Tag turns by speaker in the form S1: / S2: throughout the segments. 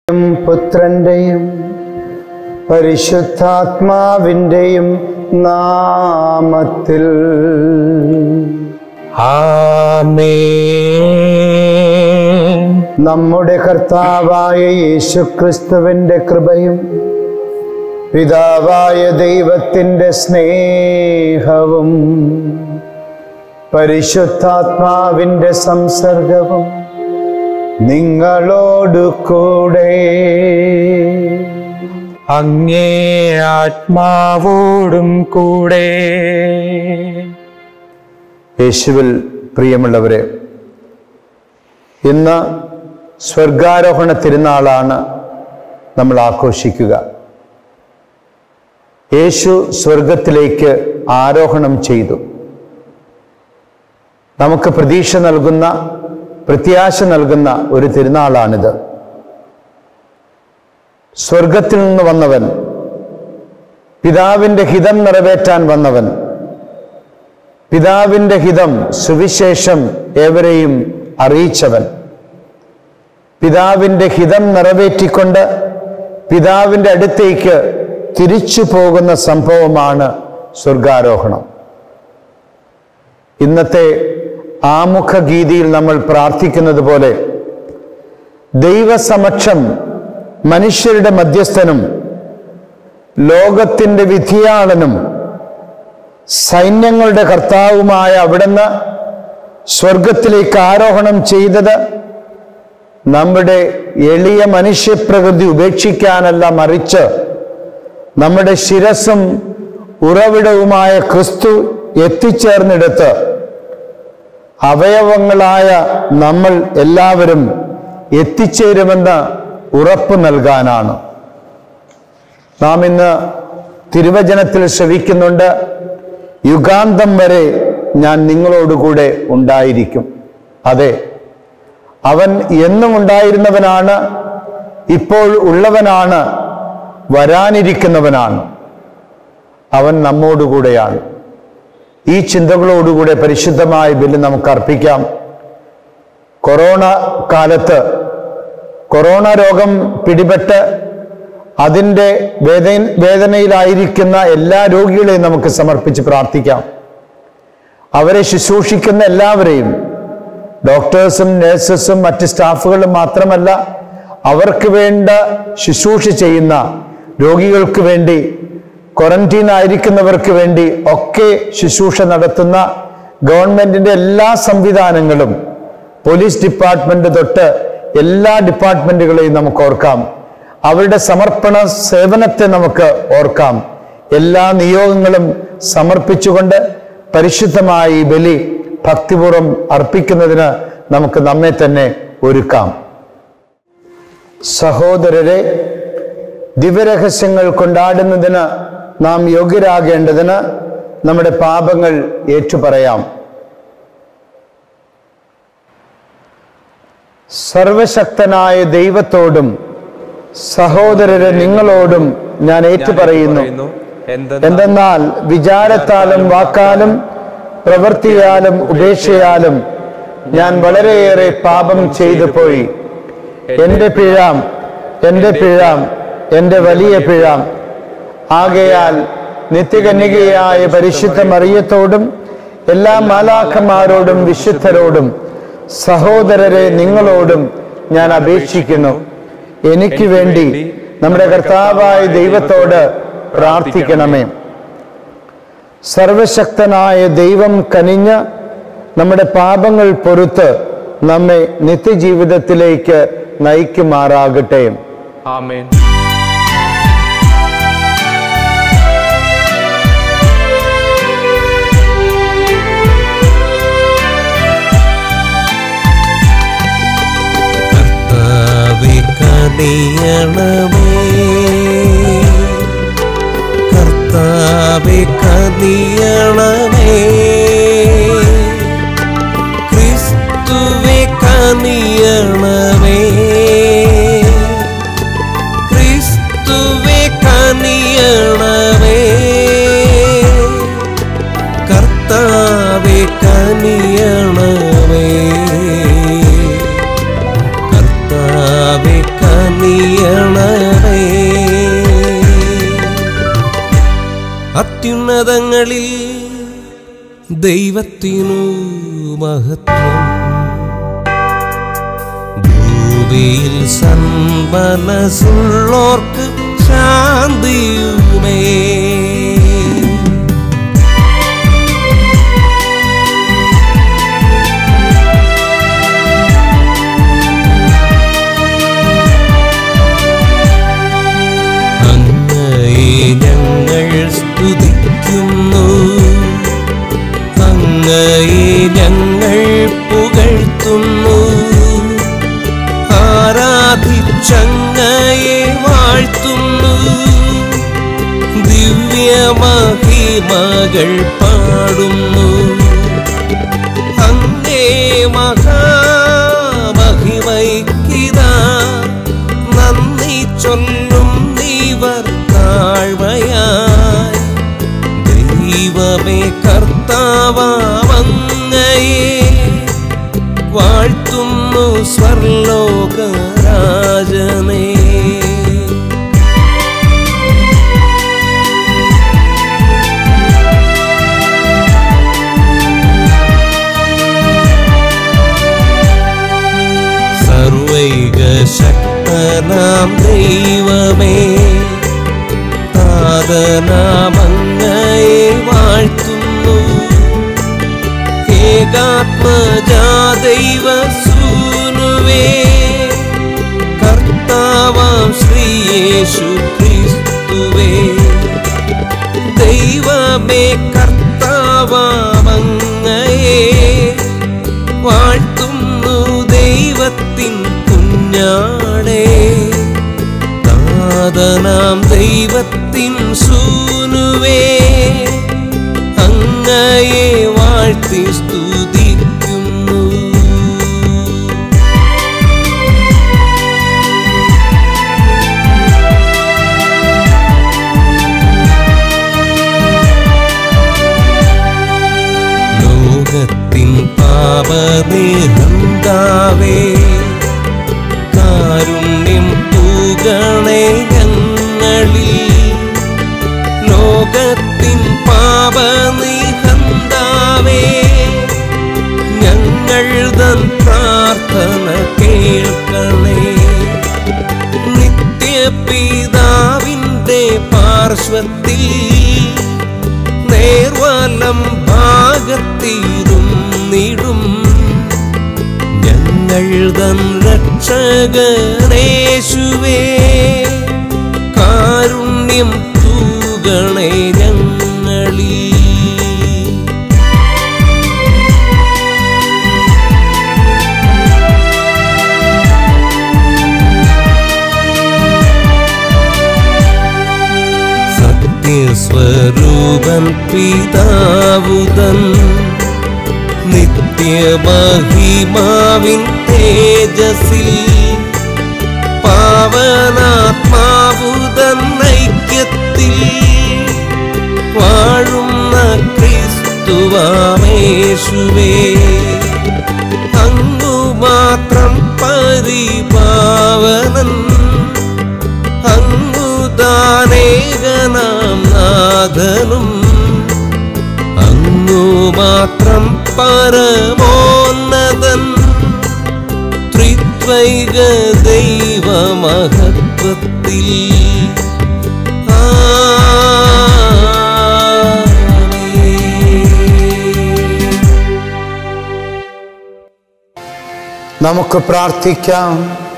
S1: പുത്രന്റെയും പരിശുദ്ധാത്മാവിൻ്റെയും നാമത്തിൽ
S2: ആമേൻ
S1: നമ്മുടെ കർത്താവായ യേശുക്രിസ്തുവിൻ്റെ കൃപയും പിതാവായ ദൈവത്തിൻ്റെ സ്നേഹവും പരിശുദ്ധാത്മാവിൻ്റെ സംസർഗവും നിങ്ങളോടു കൂടെ
S2: അങ്ങേ ആത്മാവോടും കൂടെ
S1: യേശുവിൽ പ്രിയമുള്ളവരെ ഇന്ന് സ്വർഗാരോഹണ തിരുനാളാണ് നമ്മൾ ആഘോഷിക്കുക യേശു സ്വർഗത്തിലേക്ക് ആരോഹണം ചെയ്തു നമുക്ക് പ്രതീക്ഷ നൽകുന്ന പ്രത്യാശ നൽകുന്ന ഒരു തിരുനാളാണിത് സ്വർഗത്തിൽ നിന്ന് വന്നവൻ പിതാവിൻ്റെ ഹിതം നിറവേറ്റാൻ വന്നവൻ പിതാവിൻ്റെ ഹിതം സുവിശേഷം ഏവരെയും അറിയിച്ചവൻ പിതാവിൻ്റെ ഹിതം നിറവേറ്റിക്കൊണ്ട് പിതാവിൻ്റെ അടുത്തേക്ക് തിരിച്ചു പോകുന്ന സംഭവമാണ് സ്വർഗാരോഹണം ഇന്നത്തെ ആമുഖ ഗീതിയിൽ നമ്മൾ പ്രാർത്ഥിക്കുന്നത് പോലെ ദൈവസമക്ഷം മനുഷ്യരുടെ മധ്യസ്ഥനും ലോകത്തിൻ്റെ വിധിയാളനും സൈന്യങ്ങളുടെ കർത്താവുമായ അവിടുന്ന് സ്വർഗത്തിലേക്ക് ആരോഹണം ചെയ്തത് നമ്മുടെ എളിയ മനുഷ്യപ്രകൃതി ഉപേക്ഷിക്കാനല്ല മറിച്ച് നമ്മുടെ ശിരസും ഉറവിടവുമായ ക്രിസ്തു എത്തിച്ചേർന്നിടത്ത് അവയവങ്ങളായ നമ്മൾ എല്ലാവരും എത്തിച്ചേരുമെന്ന് ഉറപ്പ് നൽകാനാണ് നാം ഇന്ന് തിരുവചനത്തിൽ ശ്രവിക്കുന്നുണ്ട് യുഗാന്തം വരെ ഞാൻ നിങ്ങളോടുകൂടെ ഉണ്ടായിരിക്കും അതെ അവൻ എന്നും ഉണ്ടായിരുന്നവനാണ് ഇപ്പോൾ ഉള്ളവനാണ് വരാനിരിക്കുന്നവനാണ് അവൻ നമ്മോടുകൂടെയാണ് ഈ ചിന്തകളോടുകൂടെ പരിശുദ്ധമായ ബലി നമുക്ക് അർപ്പിക്കാം കൊറോണ കാലത്ത് കൊറോണ രോഗം പിടിപെട്ട് അതിൻ്റെ വേദ വേദനയിലായിരിക്കുന്ന എല്ലാ രോഗികളെയും നമുക്ക് സമർപ്പിച്ച് പ്രാർത്ഥിക്കാം അവരെ ശുശ്രൂഷിക്കുന്ന എല്ലാവരെയും ഡോക്ടേഴ്സും നഴ്സസും മറ്റ് സ്റ്റാഫുകളും മാത്രമല്ല അവർക്ക് വേണ്ട ശുശ്രൂഷ ചെയ്യുന്ന രോഗികൾക്ക് വേണ്ടി ക്വാറന്റീൻ ആയിരിക്കുന്നവർക്ക് വേണ്ടി ഒക്കെ ശുശ്രൂഷ നടത്തുന്ന ഗവൺമെന്റിന്റെ എല്ലാ സംവിധാനങ്ങളും പോലീസ് ഡിപ്പാർട്ട്മെന്റ് തൊട്ട് എല്ലാ ഡിപ്പാർട്ട്മെന്റുകളെയും നമുക്ക് ഓർക്കാം അവരുടെ സമർപ്പണ സേവനത്തെ നമുക്ക് ഓർക്കാം എല്ലാ നിയോഗങ്ങളും സമർപ്പിച്ചുകൊണ്ട് പരിശുദ്ധമായ ഈ ബലി ഭക്തിപൂർവ്വം അർപ്പിക്കുന്നതിന് നമുക്ക് നമ്മെ തന്നെ ഒരുക്കാം സഹോദരരെ ദിവ്യരഹസ്യങ്ങൾ കൊണ്ടാടുന്നതിന് നാം യോഗ്യരാകേണ്ടതിന് നമ്മുടെ പാപങ്ങൾ ഏറ്റുപറയാം സർവശക്തനായ ദൈവത്തോടും സഹോദരരെ നിങ്ങളോടും ഞാൻ ഏറ്റുപറയുന്നു എന്തെന്നാൽ വിചാരത്താലും വാക്കാലും പ്രവൃത്തിയാലും ഉപേക്ഷയാലും ഞാൻ വളരെയേറെ പാപം ചെയ്തു പോയി എന്റെ പിഴാം എന്റെ പിഴാം എന്റെ വലിയ പിഴാം ആകയാൽ നിത്യകന്യകയായ പരിശുദ്ധ മറിയത്തോടും എല്ലാ മാലാഖമാരോടും വിശുദ്ധരോടും സഹോദരരെ നിങ്ങളോടും ഞാൻ അപേക്ഷിക്കുന്നു എനിക്ക് വേണ്ടി നമ്മുടെ കർത്താവായ ദൈവത്തോട് പ്രാർത്ഥിക്കണമേ സർവശക്തനായ ദൈവം കനിഞ്ഞ് നമ്മുടെ പാപങ്ങൾ പൊറുത്ത് നമ്മെ നിത്യജീവിതത്തിലേക്ക് നയിക്കുമാറാകട്ടെ
S2: ആമേൻ
S3: കർത്താവെ കനിയണമേ കർത്താവെ കനിയണമേ ക്രിസ്തുവെ കനിയണമേ ക്രിസ്തുവെ കനിയണമേ കർത്താവെ കനിയണമേ കർത്താവെ കനിയ അത്യുന്നതങ്ങളിൽ ദൈവത്തിനു മഹത്വം ഭൂമിയിൽ സന്മനസ്സുള്ളോർക്ക് ശാന്തിയുമേ അങ്ങയെ ഞങ്ങൾ സ്തുതിക്കുന്നു അങ്ങയെ ഞങ്ങൾ പുകഴ്ത്തുന്നു ആരാധിച്ചങ്ങയെ വാഴ്ത്തുന്നു ദിവ്യമഹിമകൾ പാടുന്നു അങ്ങേ മഹാമഹിമൈക്കിതാ നന്ദി ചൊല്ലും നീവർ താഴ്മയായി ദൈവമേ കർത്താവങ്ങയെ വാഴ്ത്തുന്നു സ്വർലോകരാജനേ സർവൈക ശക്തനാം ദൈവമേ താതനാമങ്ങയെ വാഴ്ത്തുന്നു ഏകാത്മജാദൈവ സൂനുവേ കർത്താവാം ശ്രീയേശു ക്രിസ്തുവേ ദൈവമേ കർത്താവാമങ്ങയെ വാഴ്ത്തുന്നു ദൈവത്തിൻ കുഞ്ഞാടേ നാദനാം ദൈവത്തിൻ സൂനുവേ അങ്ങയെ വാഴ്ത്തി സ്തുതിക്കുന്നു ലോകത്തിൻ പാപനിഹന്താവേ കാരുണ്യം തൂകണേ ഞങ്ങളിൽ ലോകത്തിൻ പാപനിഹന്താവേ ഞങ്ങൾ തൻ പ്രാർത്ഥന കേൾക്കണേ നിത്യപിതാവിൻ്റെ പാർശ്വത്തിൽ നേർവലം ഭാഗത്തിരുന്നിടും ഞങ്ങൾ തൻ രക്ഷകനേശുവേ കാരുണ്യം തൂകണേ ഞങ്ങളിൽ സത്യസ്വരൂപൻ പിതാവുതൻ നിത്യമഹിമാവിൻ തേജസിൽ പാവനാത്മാവുതൻ ഐക്യത്തിൽ വാഴുന്ന ക്രിസ്തുവാമേശുവേ അങ്ങു മാത്രം പരിപാവനൻ അങ്ങുദാനേകനാം നാഥനും അങ്ങു മാത്രം പരമോന്നതൻ ത്രിത്വൈക ദൈവമഹത്വത്തിൽ ആമേൻ.
S1: നമുക്ക് പ്രാർത്ഥിക്കാം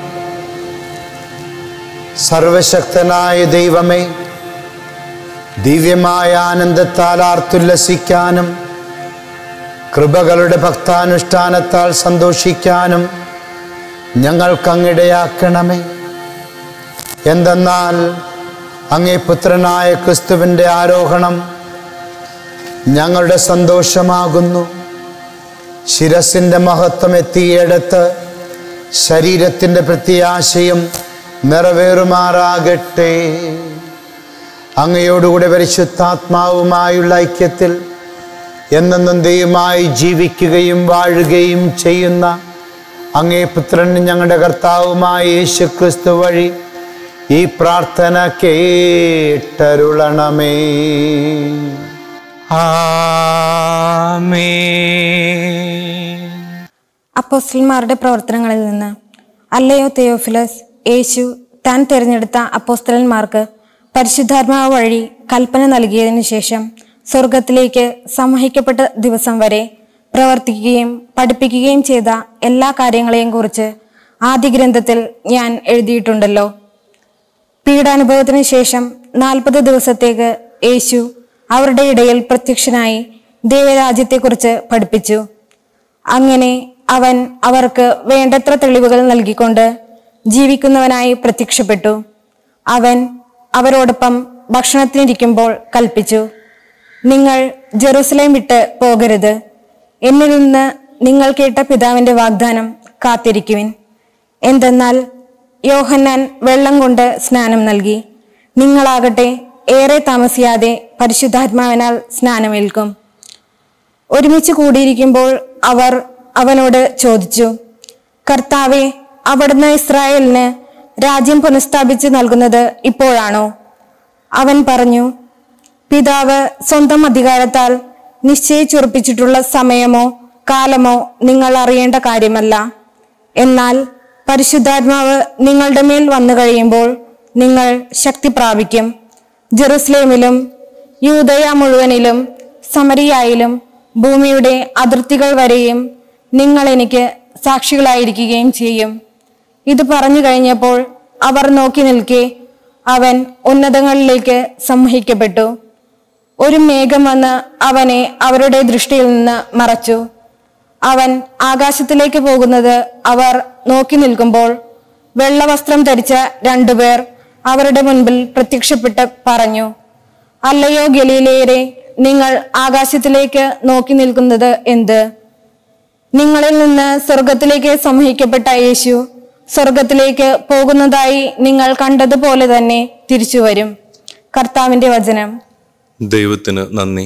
S1: സർവശക്തനായ ദൈവമേ ദിവ്യമായ ആനന്ദത്താൽ ആർത്തുല്ലസിക്കാനും കൃപകളുടെ ഭക്താനുഷ്ഠാനത്താൽ സന്തോഷിക്കാനും ഞങ്ങൾക്കങ്ങിടയാക്കണമേ എന്തെന്നാൽ അങ്ങേ പുത്രനായ ക്രിസ്തുവിൻ്റെ ആരോഹണം ഞങ്ങളുടെ സന്തോഷമാകുന്നു ശിരസിൻ്റെ മഹത്വം എത്തിയിടത്ത് ശരീരത്തിൻ്റെ പ്രത്യാശയും നിറവേറുമാറാകട്ടെ അങ്ങയോടുകൂടെ പരിശുദ്ധാത്മാവുമായുള്ള ഐക്യത്തിൽ എന്നെന്നും ദൈവമായി ജീവിക്കുകയും വാഴുകയും ചെയ്യുന്ന അങ്ങേ പുത്രൻ ഞങ്ങളുടെ കർത്താവുമായ യേശു ക്രിസ്തു വഴി ഈ പ്രാർത്ഥന കേട്ടരുളണമേ
S2: ആമേൻ
S4: അപ്പോസ്റ്റലന്മാരുടെ പ്രവർത്തനങ്ങളിൽ നിന്ന് അല്ലയോ തെയോഫിലസ് യേശു താൻ തിരഞ്ഞെടുത്ത അപ്പോസ്തലന്മാർക്ക് പരിശുദ്ധാത്മാവ് വഴി കൽപ്പന നൽകിയതിനു ശേഷം സ്വർഗത്തിലേക്ക് സമഹിക്കപ്പെട്ട ദിവസം വരെ പ്രവർത്തിക്കുകയും പഠിപ്പിക്കുകയും ചെയ്ത എല്ലാ കാര്യങ്ങളെയും കുറിച്ച് ആദ്യ ഗ്രന്ഥത്തിൽ ഞാൻ എഴുതിയിട്ടുണ്ടല്ലോ പീഡാനുഭവത്തിന് ശേഷം നാൽപ്പത് ദിവസത്തേക്ക് യേശു അവരുടെ ഇടയിൽ പ്രത്യക്ഷനായി ദൈവരാജ്യത്തെക്കുറിച്ച് പഠിപ്പിച്ചു അങ്ങനെ അവൻ അവർക്ക് വേണ്ടത്ര തെളിവുകൾ നൽകിക്കൊണ്ട് ജീവിക്കുന്നവനായി പ്രത്യക്ഷപ്പെട്ടു അവൻ അവരോടൊപ്പം ഭക്ഷണത്തിനിരിക്കുമ്പോൾ കൽപ്പിച്ചു നിങ്ങൾ ജെറൂസലേം വിട്ട് പോകരുത് എന്നിൽ നിന്ന് നിങ്ങൾ കേട്ട പിതാവിന്റെ വാഗ്ദാനം കാത്തിരിക്കുവിൻ എന്തെന്നാൽ യോഹന്നാൻ വെള്ളം കൊണ്ട് സ്നാനം നൽകി നിങ്ങളാകട്ടെ ഏറെ താമസിയാതെ പരിശുദ്ധാത്മാവിനാൽ സ്നാനമേൽക്കും ഒരുമിച്ച് കൂടിയിരിക്കുമ്പോൾ അവർ അവനോട് ചോദിച്ചു കർത്താവെ അവിടുന്ന് ഇസ്രായേലിന് രാജ്യം പുനഃസ്ഥാപിച്ച് നൽകുന്നത് ഇപ്പോഴാണോ അവൻ പറഞ്ഞു പിതാവ് സ്വന്തം അധികാരത്താൽ നിശ്ചയിച്ചുറപ്പിച്ചിട്ടുള്ള സമയമോ കാലമോ നിങ്ങൾ അറിയേണ്ട കാര്യമല്ല എന്നാൽ പരിശുദ്ധാത്മാവ് നിങ്ങളുടെ മേൽ വന്നു കഴിയുമ്പോൾ നിങ്ങൾ ശക്തി പ്രാപിക്കും ജെറുസലേമിലും യൂതയ മുഴുവനിലും സമരിയായിലും ഭൂമിയുടെ അതിർത്തികൾ വരെയും നിങ്ങൾ എനിക്ക് സാക്ഷികളായിരിക്കുകയും ചെയ്യും ഇത് പറഞ്ഞു കഴിഞ്ഞപ്പോൾ അവർ നോക്കി നിൽക്കെ അവൻ ഉന്നതങ്ങളിലേക്ക് സംവഹിക്കപ്പെട്ടു ഒരു മേഘം വന്ന് അവനെ അവരുടെ ദൃഷ്ടിയിൽ നിന്ന് മറച്ചു അവൻ ആകാശത്തിലേക്ക് പോകുന്നത് അവർ നോക്കി നിൽക്കുമ്പോൾ വെള്ളവസ്ത്രം ധരിച്ച രണ്ടുപേർ അവരുടെ മുൻപിൽ പ്രത്യക്ഷപ്പെട്ട് പറഞ്ഞു അല്ലയോ ഗലീലയരെ നിങ്ങൾ ആകാശത്തിലേക്ക് നോക്കി നിൽക്കുന്നത് എന്ത് നിങ്ങളിൽ നിന്ന് സ്വർഗത്തിലേക്ക് സംവഹിക്കപ്പെട്ട യേശു സ്വർഗത്തിലേക്ക് പോകുന്നതായി നിങ്ങൾ കണ്ടതുപോലെ തന്നെ തിരിച്ചു വരും കർത്താവിന്റെ വചനം
S5: ദൈവത്തിന് നന്ദി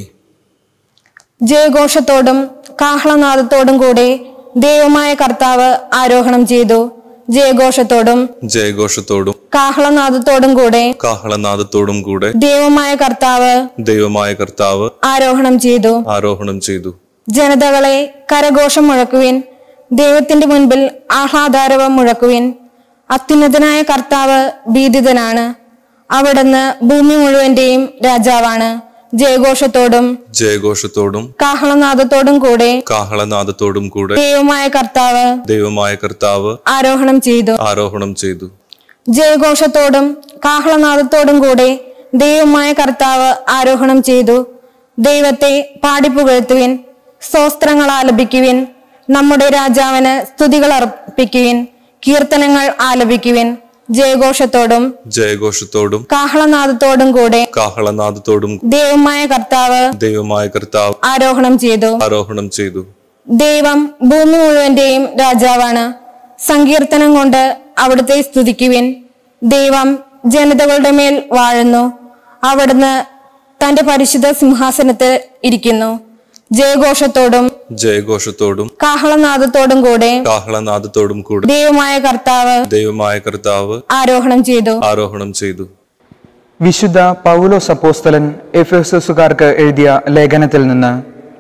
S4: ജയഘോഷത്തോടും കാഹളനാദത്തോടും കൂടെ ദൈവമായ കർത്താവ് ആരോഹണം ചെയ്തു ജയഘോഷത്തോടും
S5: ജയഘോഷത്തോടും
S4: കാഹളനാദത്തോടും കൂടെ
S5: കാഹളനാദത്തോടും കൂടെ
S4: ദൈവമായ കർത്താവ്
S5: ദൈവമായ കർത്താവ്
S4: ആരോഹണം ചെയ്തു
S5: ആരോഹണം ചെയ്തു
S4: ജനതകളെ കരഘോഷം മുഴക്കുവിൻ ദൈവത്തിന്റെ മുൻപിൽ ആഹ്ലാദാരവം മുഴക്കുവിൻ അത്യുന്നതനായ കർത്താവ് ഭീതിതനാണ് അവിടുന്ന് ഭൂമി മുഴുവന്റെയും രാജാവാണ് ജയഘോഷത്തോടും
S5: ജയഘോഷത്തോടും
S4: കാഹളനാദത്തോടും കൂടെ
S5: കാഹളനാദത്തോടും കൂടെ
S4: ദൈവമായ കർത്താവ്
S5: ദൈവമായ കർത്താവ്
S4: ആരോഹണം ചെയ്തു
S5: ആരോഹണം ചെയ്തു
S4: ജയഘോഷത്തോടും കാഹളനാദത്തോടും കൂടെ ദൈവമായ കർത്താവ് ആരോഹണം ചെയ്തു ദൈവത്തെ പാടിപ്പുകഴ്ത്തുവിൻ സ്തോത്രങ്ങൾ ആലപിക്കുവിൻ നമ്മുടെ രാജാവിന് സ്തുതികൾ അർപ്പിക്കുവിൻ കീർത്തനങ്ങൾ ആലപിക്കുവിൻ ജയഘോഷത്തോടും
S5: ജയഘോഷത്തോടും
S4: കാഹളനാദത്തോടും കൂടെ
S5: കാഹളനാദത്തോടും
S4: ദൈവമായ കർത്താവ്
S5: ദൈവമായ കർത്താവ്
S4: ആരോഹണം ചെയ്തു
S5: ആരോഹണം ചെയ്തു
S4: ദൈവം ഭൂമി മുഴുവന്റെയും രാജാവാണ് സങ്കീർത്തനം കൊണ്ട് അവിടുത്തെ സ്തുതിക്കുവിൻ ദൈവം ജനതകളുടെ മേൽ വാഴുന്നു അവിടുന്ന് തന്റെ പരിശുദ്ധ സിംഹാസനത്തിൽ ഇരിക്കുന്നു ജയഘോഷത്തോടും
S5: ജയഘോഷത്തോടും
S4: കാഹളനാദത്തോടും കൂടെ
S5: കാഹളനാദത്തോടും കൂടെ
S4: ദൈവമായ കർത്താവ്
S5: ദൈവമായ കർത്താവ്
S4: ആരോഹണം ചെയ്തു
S5: ആരോഹണം ചെയ്തു
S2: വിശുദ്ധ പൗലോസ് അപ്പോസ്തലൻ എഫേസസുകാർക്ക് എഴുതിയ ലേഖനത്തിൽ നിന്ന്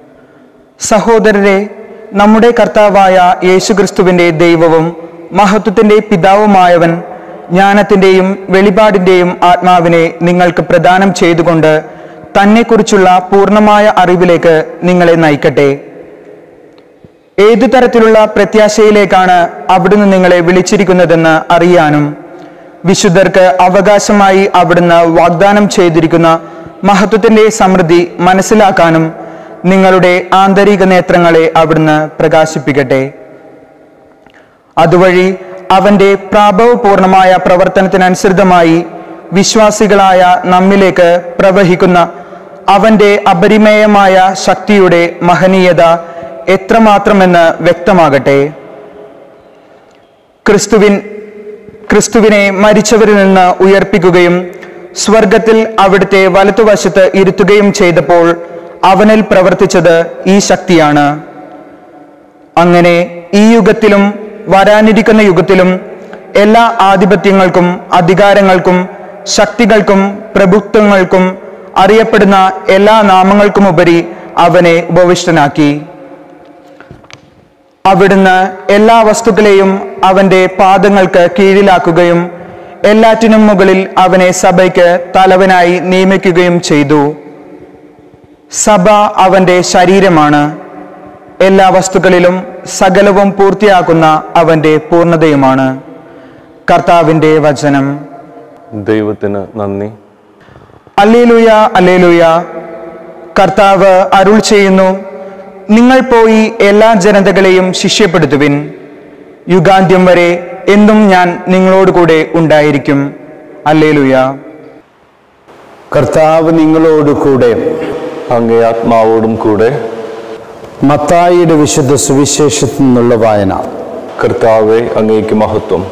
S2: സഹോദരരെ നമ്മുടെ കർത്താവായ യേശുക്രിസ്തുവിന്റെ ദൈവവും മഹത്വത്തിന്റെ പിതാവുമായവൻ ജ്ഞാനത്തിന്റെയും വെളിപാടിന്റെയും ആത്മാവിനെ നിങ്ങൾക്ക് പ്രദാനം ചെയ്തുകൊണ്ട് തന്നെക്കുറിച്ചുള്ള പൂർണ്ണമായ അറിവിലേക്ക് നിങ്ങളെ നയിക്കട്ടെ ഏതു തരത്തിലുള്ള പ്രത്യാശയിലേക്കാണ് അവിടുന്ന് നിങ്ങളെ വിളിച്ചിരിക്കുന്നതെന്ന് അറിയാനും വിശുദ്ധർക്ക് അവകാശമായി അവിടുന്ന് വാഗ്ദാനം ചെയ്തിരിക്കുന്ന മഹത്വത്തിന്റെ സമൃദ്ധി മനസ്സിലാക്കാനും നിങ്ങളുടെ ആന്തരിക നേത്രങ്ങളെ അവിടുന്ന് പ്രകാശിപ്പിക്കട്ടെ അതുവഴി അവന്റെ പ്രാഭവപൂർണമായ പ്രവർത്തനത്തിനനുസൃതമായി വിശ്വാസികളായ നമ്മിലേക്ക് പ്രവഹിക്കുന്ന അവന്റെ അപരിമേയമായ ശക്തിയുടെ മഹനീയത എത്രമാത്രമെന്ന് വ്യക്തമാകട്ടെ ക്രിസ്തുവിൻ ക്രിസ്തുവിനെ മരിച്ചവരിൽ നിന്ന് ഉയർപ്പിക്കുകയും സ്വർഗത്തിൽ അവിടുത്തെ വലത്തുവശത്ത് ഇരുത്തുകയും ചെയ്തപ്പോൾ അവനിൽ പ്രവർത്തിച്ചത് ഈ ശക്തിയാണ് അങ്ങനെ ഈ യുഗത്തിലും വരാനിരിക്കുന്ന യുഗത്തിലും എല്ലാ ആധിപത്യങ്ങൾക്കും അധികാരങ്ങൾക്കും ശക്തികൾക്കും പ്രഭുത്വങ്ങൾക്കും അറിയപ്പെടുന്ന എല്ലാ നാമങ്ങൾക്കുമുപരി അവനെ ഉപവിഷ്ടനാക്കി അവിടുന്ന് എല്ലാ വസ്തുക്കളെയും അവന്റെ പാദങ്ങൾക്ക് കീഴിലാക്കുകയും എല്ലാറ്റിനും മുകളിൽ അവനെ സഭയ്ക്ക് തലവനായി നിയമിക്കുകയും ചെയ്തു സഭ അവന്റെ ശരീരമാണ് എല്ലാ വസ്തുക്കളിലും സകലവും പൂർത്തിയാക്കുന്ന അവന്റെ പൂർണ്ണതയുമാണ് കർത്താവിന്റെ വചനം
S5: ദൈവത്തിന് നന്ദി
S2: അല്ലേലുയ അല്ലേലുയ കർത്താവ് അരുൾ ചെയ്യുന്നു നിങ്ങൾ പോയി എല്ലാ ജനതകളെയും ശിഷ്യപ്പെടുത്തുവിൻ യുഗാന്ത്യം വരെ എന്നും ഞാൻ നിങ്ങളോടുകൂടെ ഉണ്ടായിരിക്കും അല്ലേലുയ
S1: കർത്താവ് നിങ്ങളോട് കൂടെ
S5: അങ്ങേ ആത്മാവോടും കൂടെ
S1: മത്തായിയുടെ വിശുദ്ധ സുവിശേഷത്തിൽ നിന്നുള്ള വായന
S5: കർത്താവെ അങ്ങേക്ക് മഹത്വം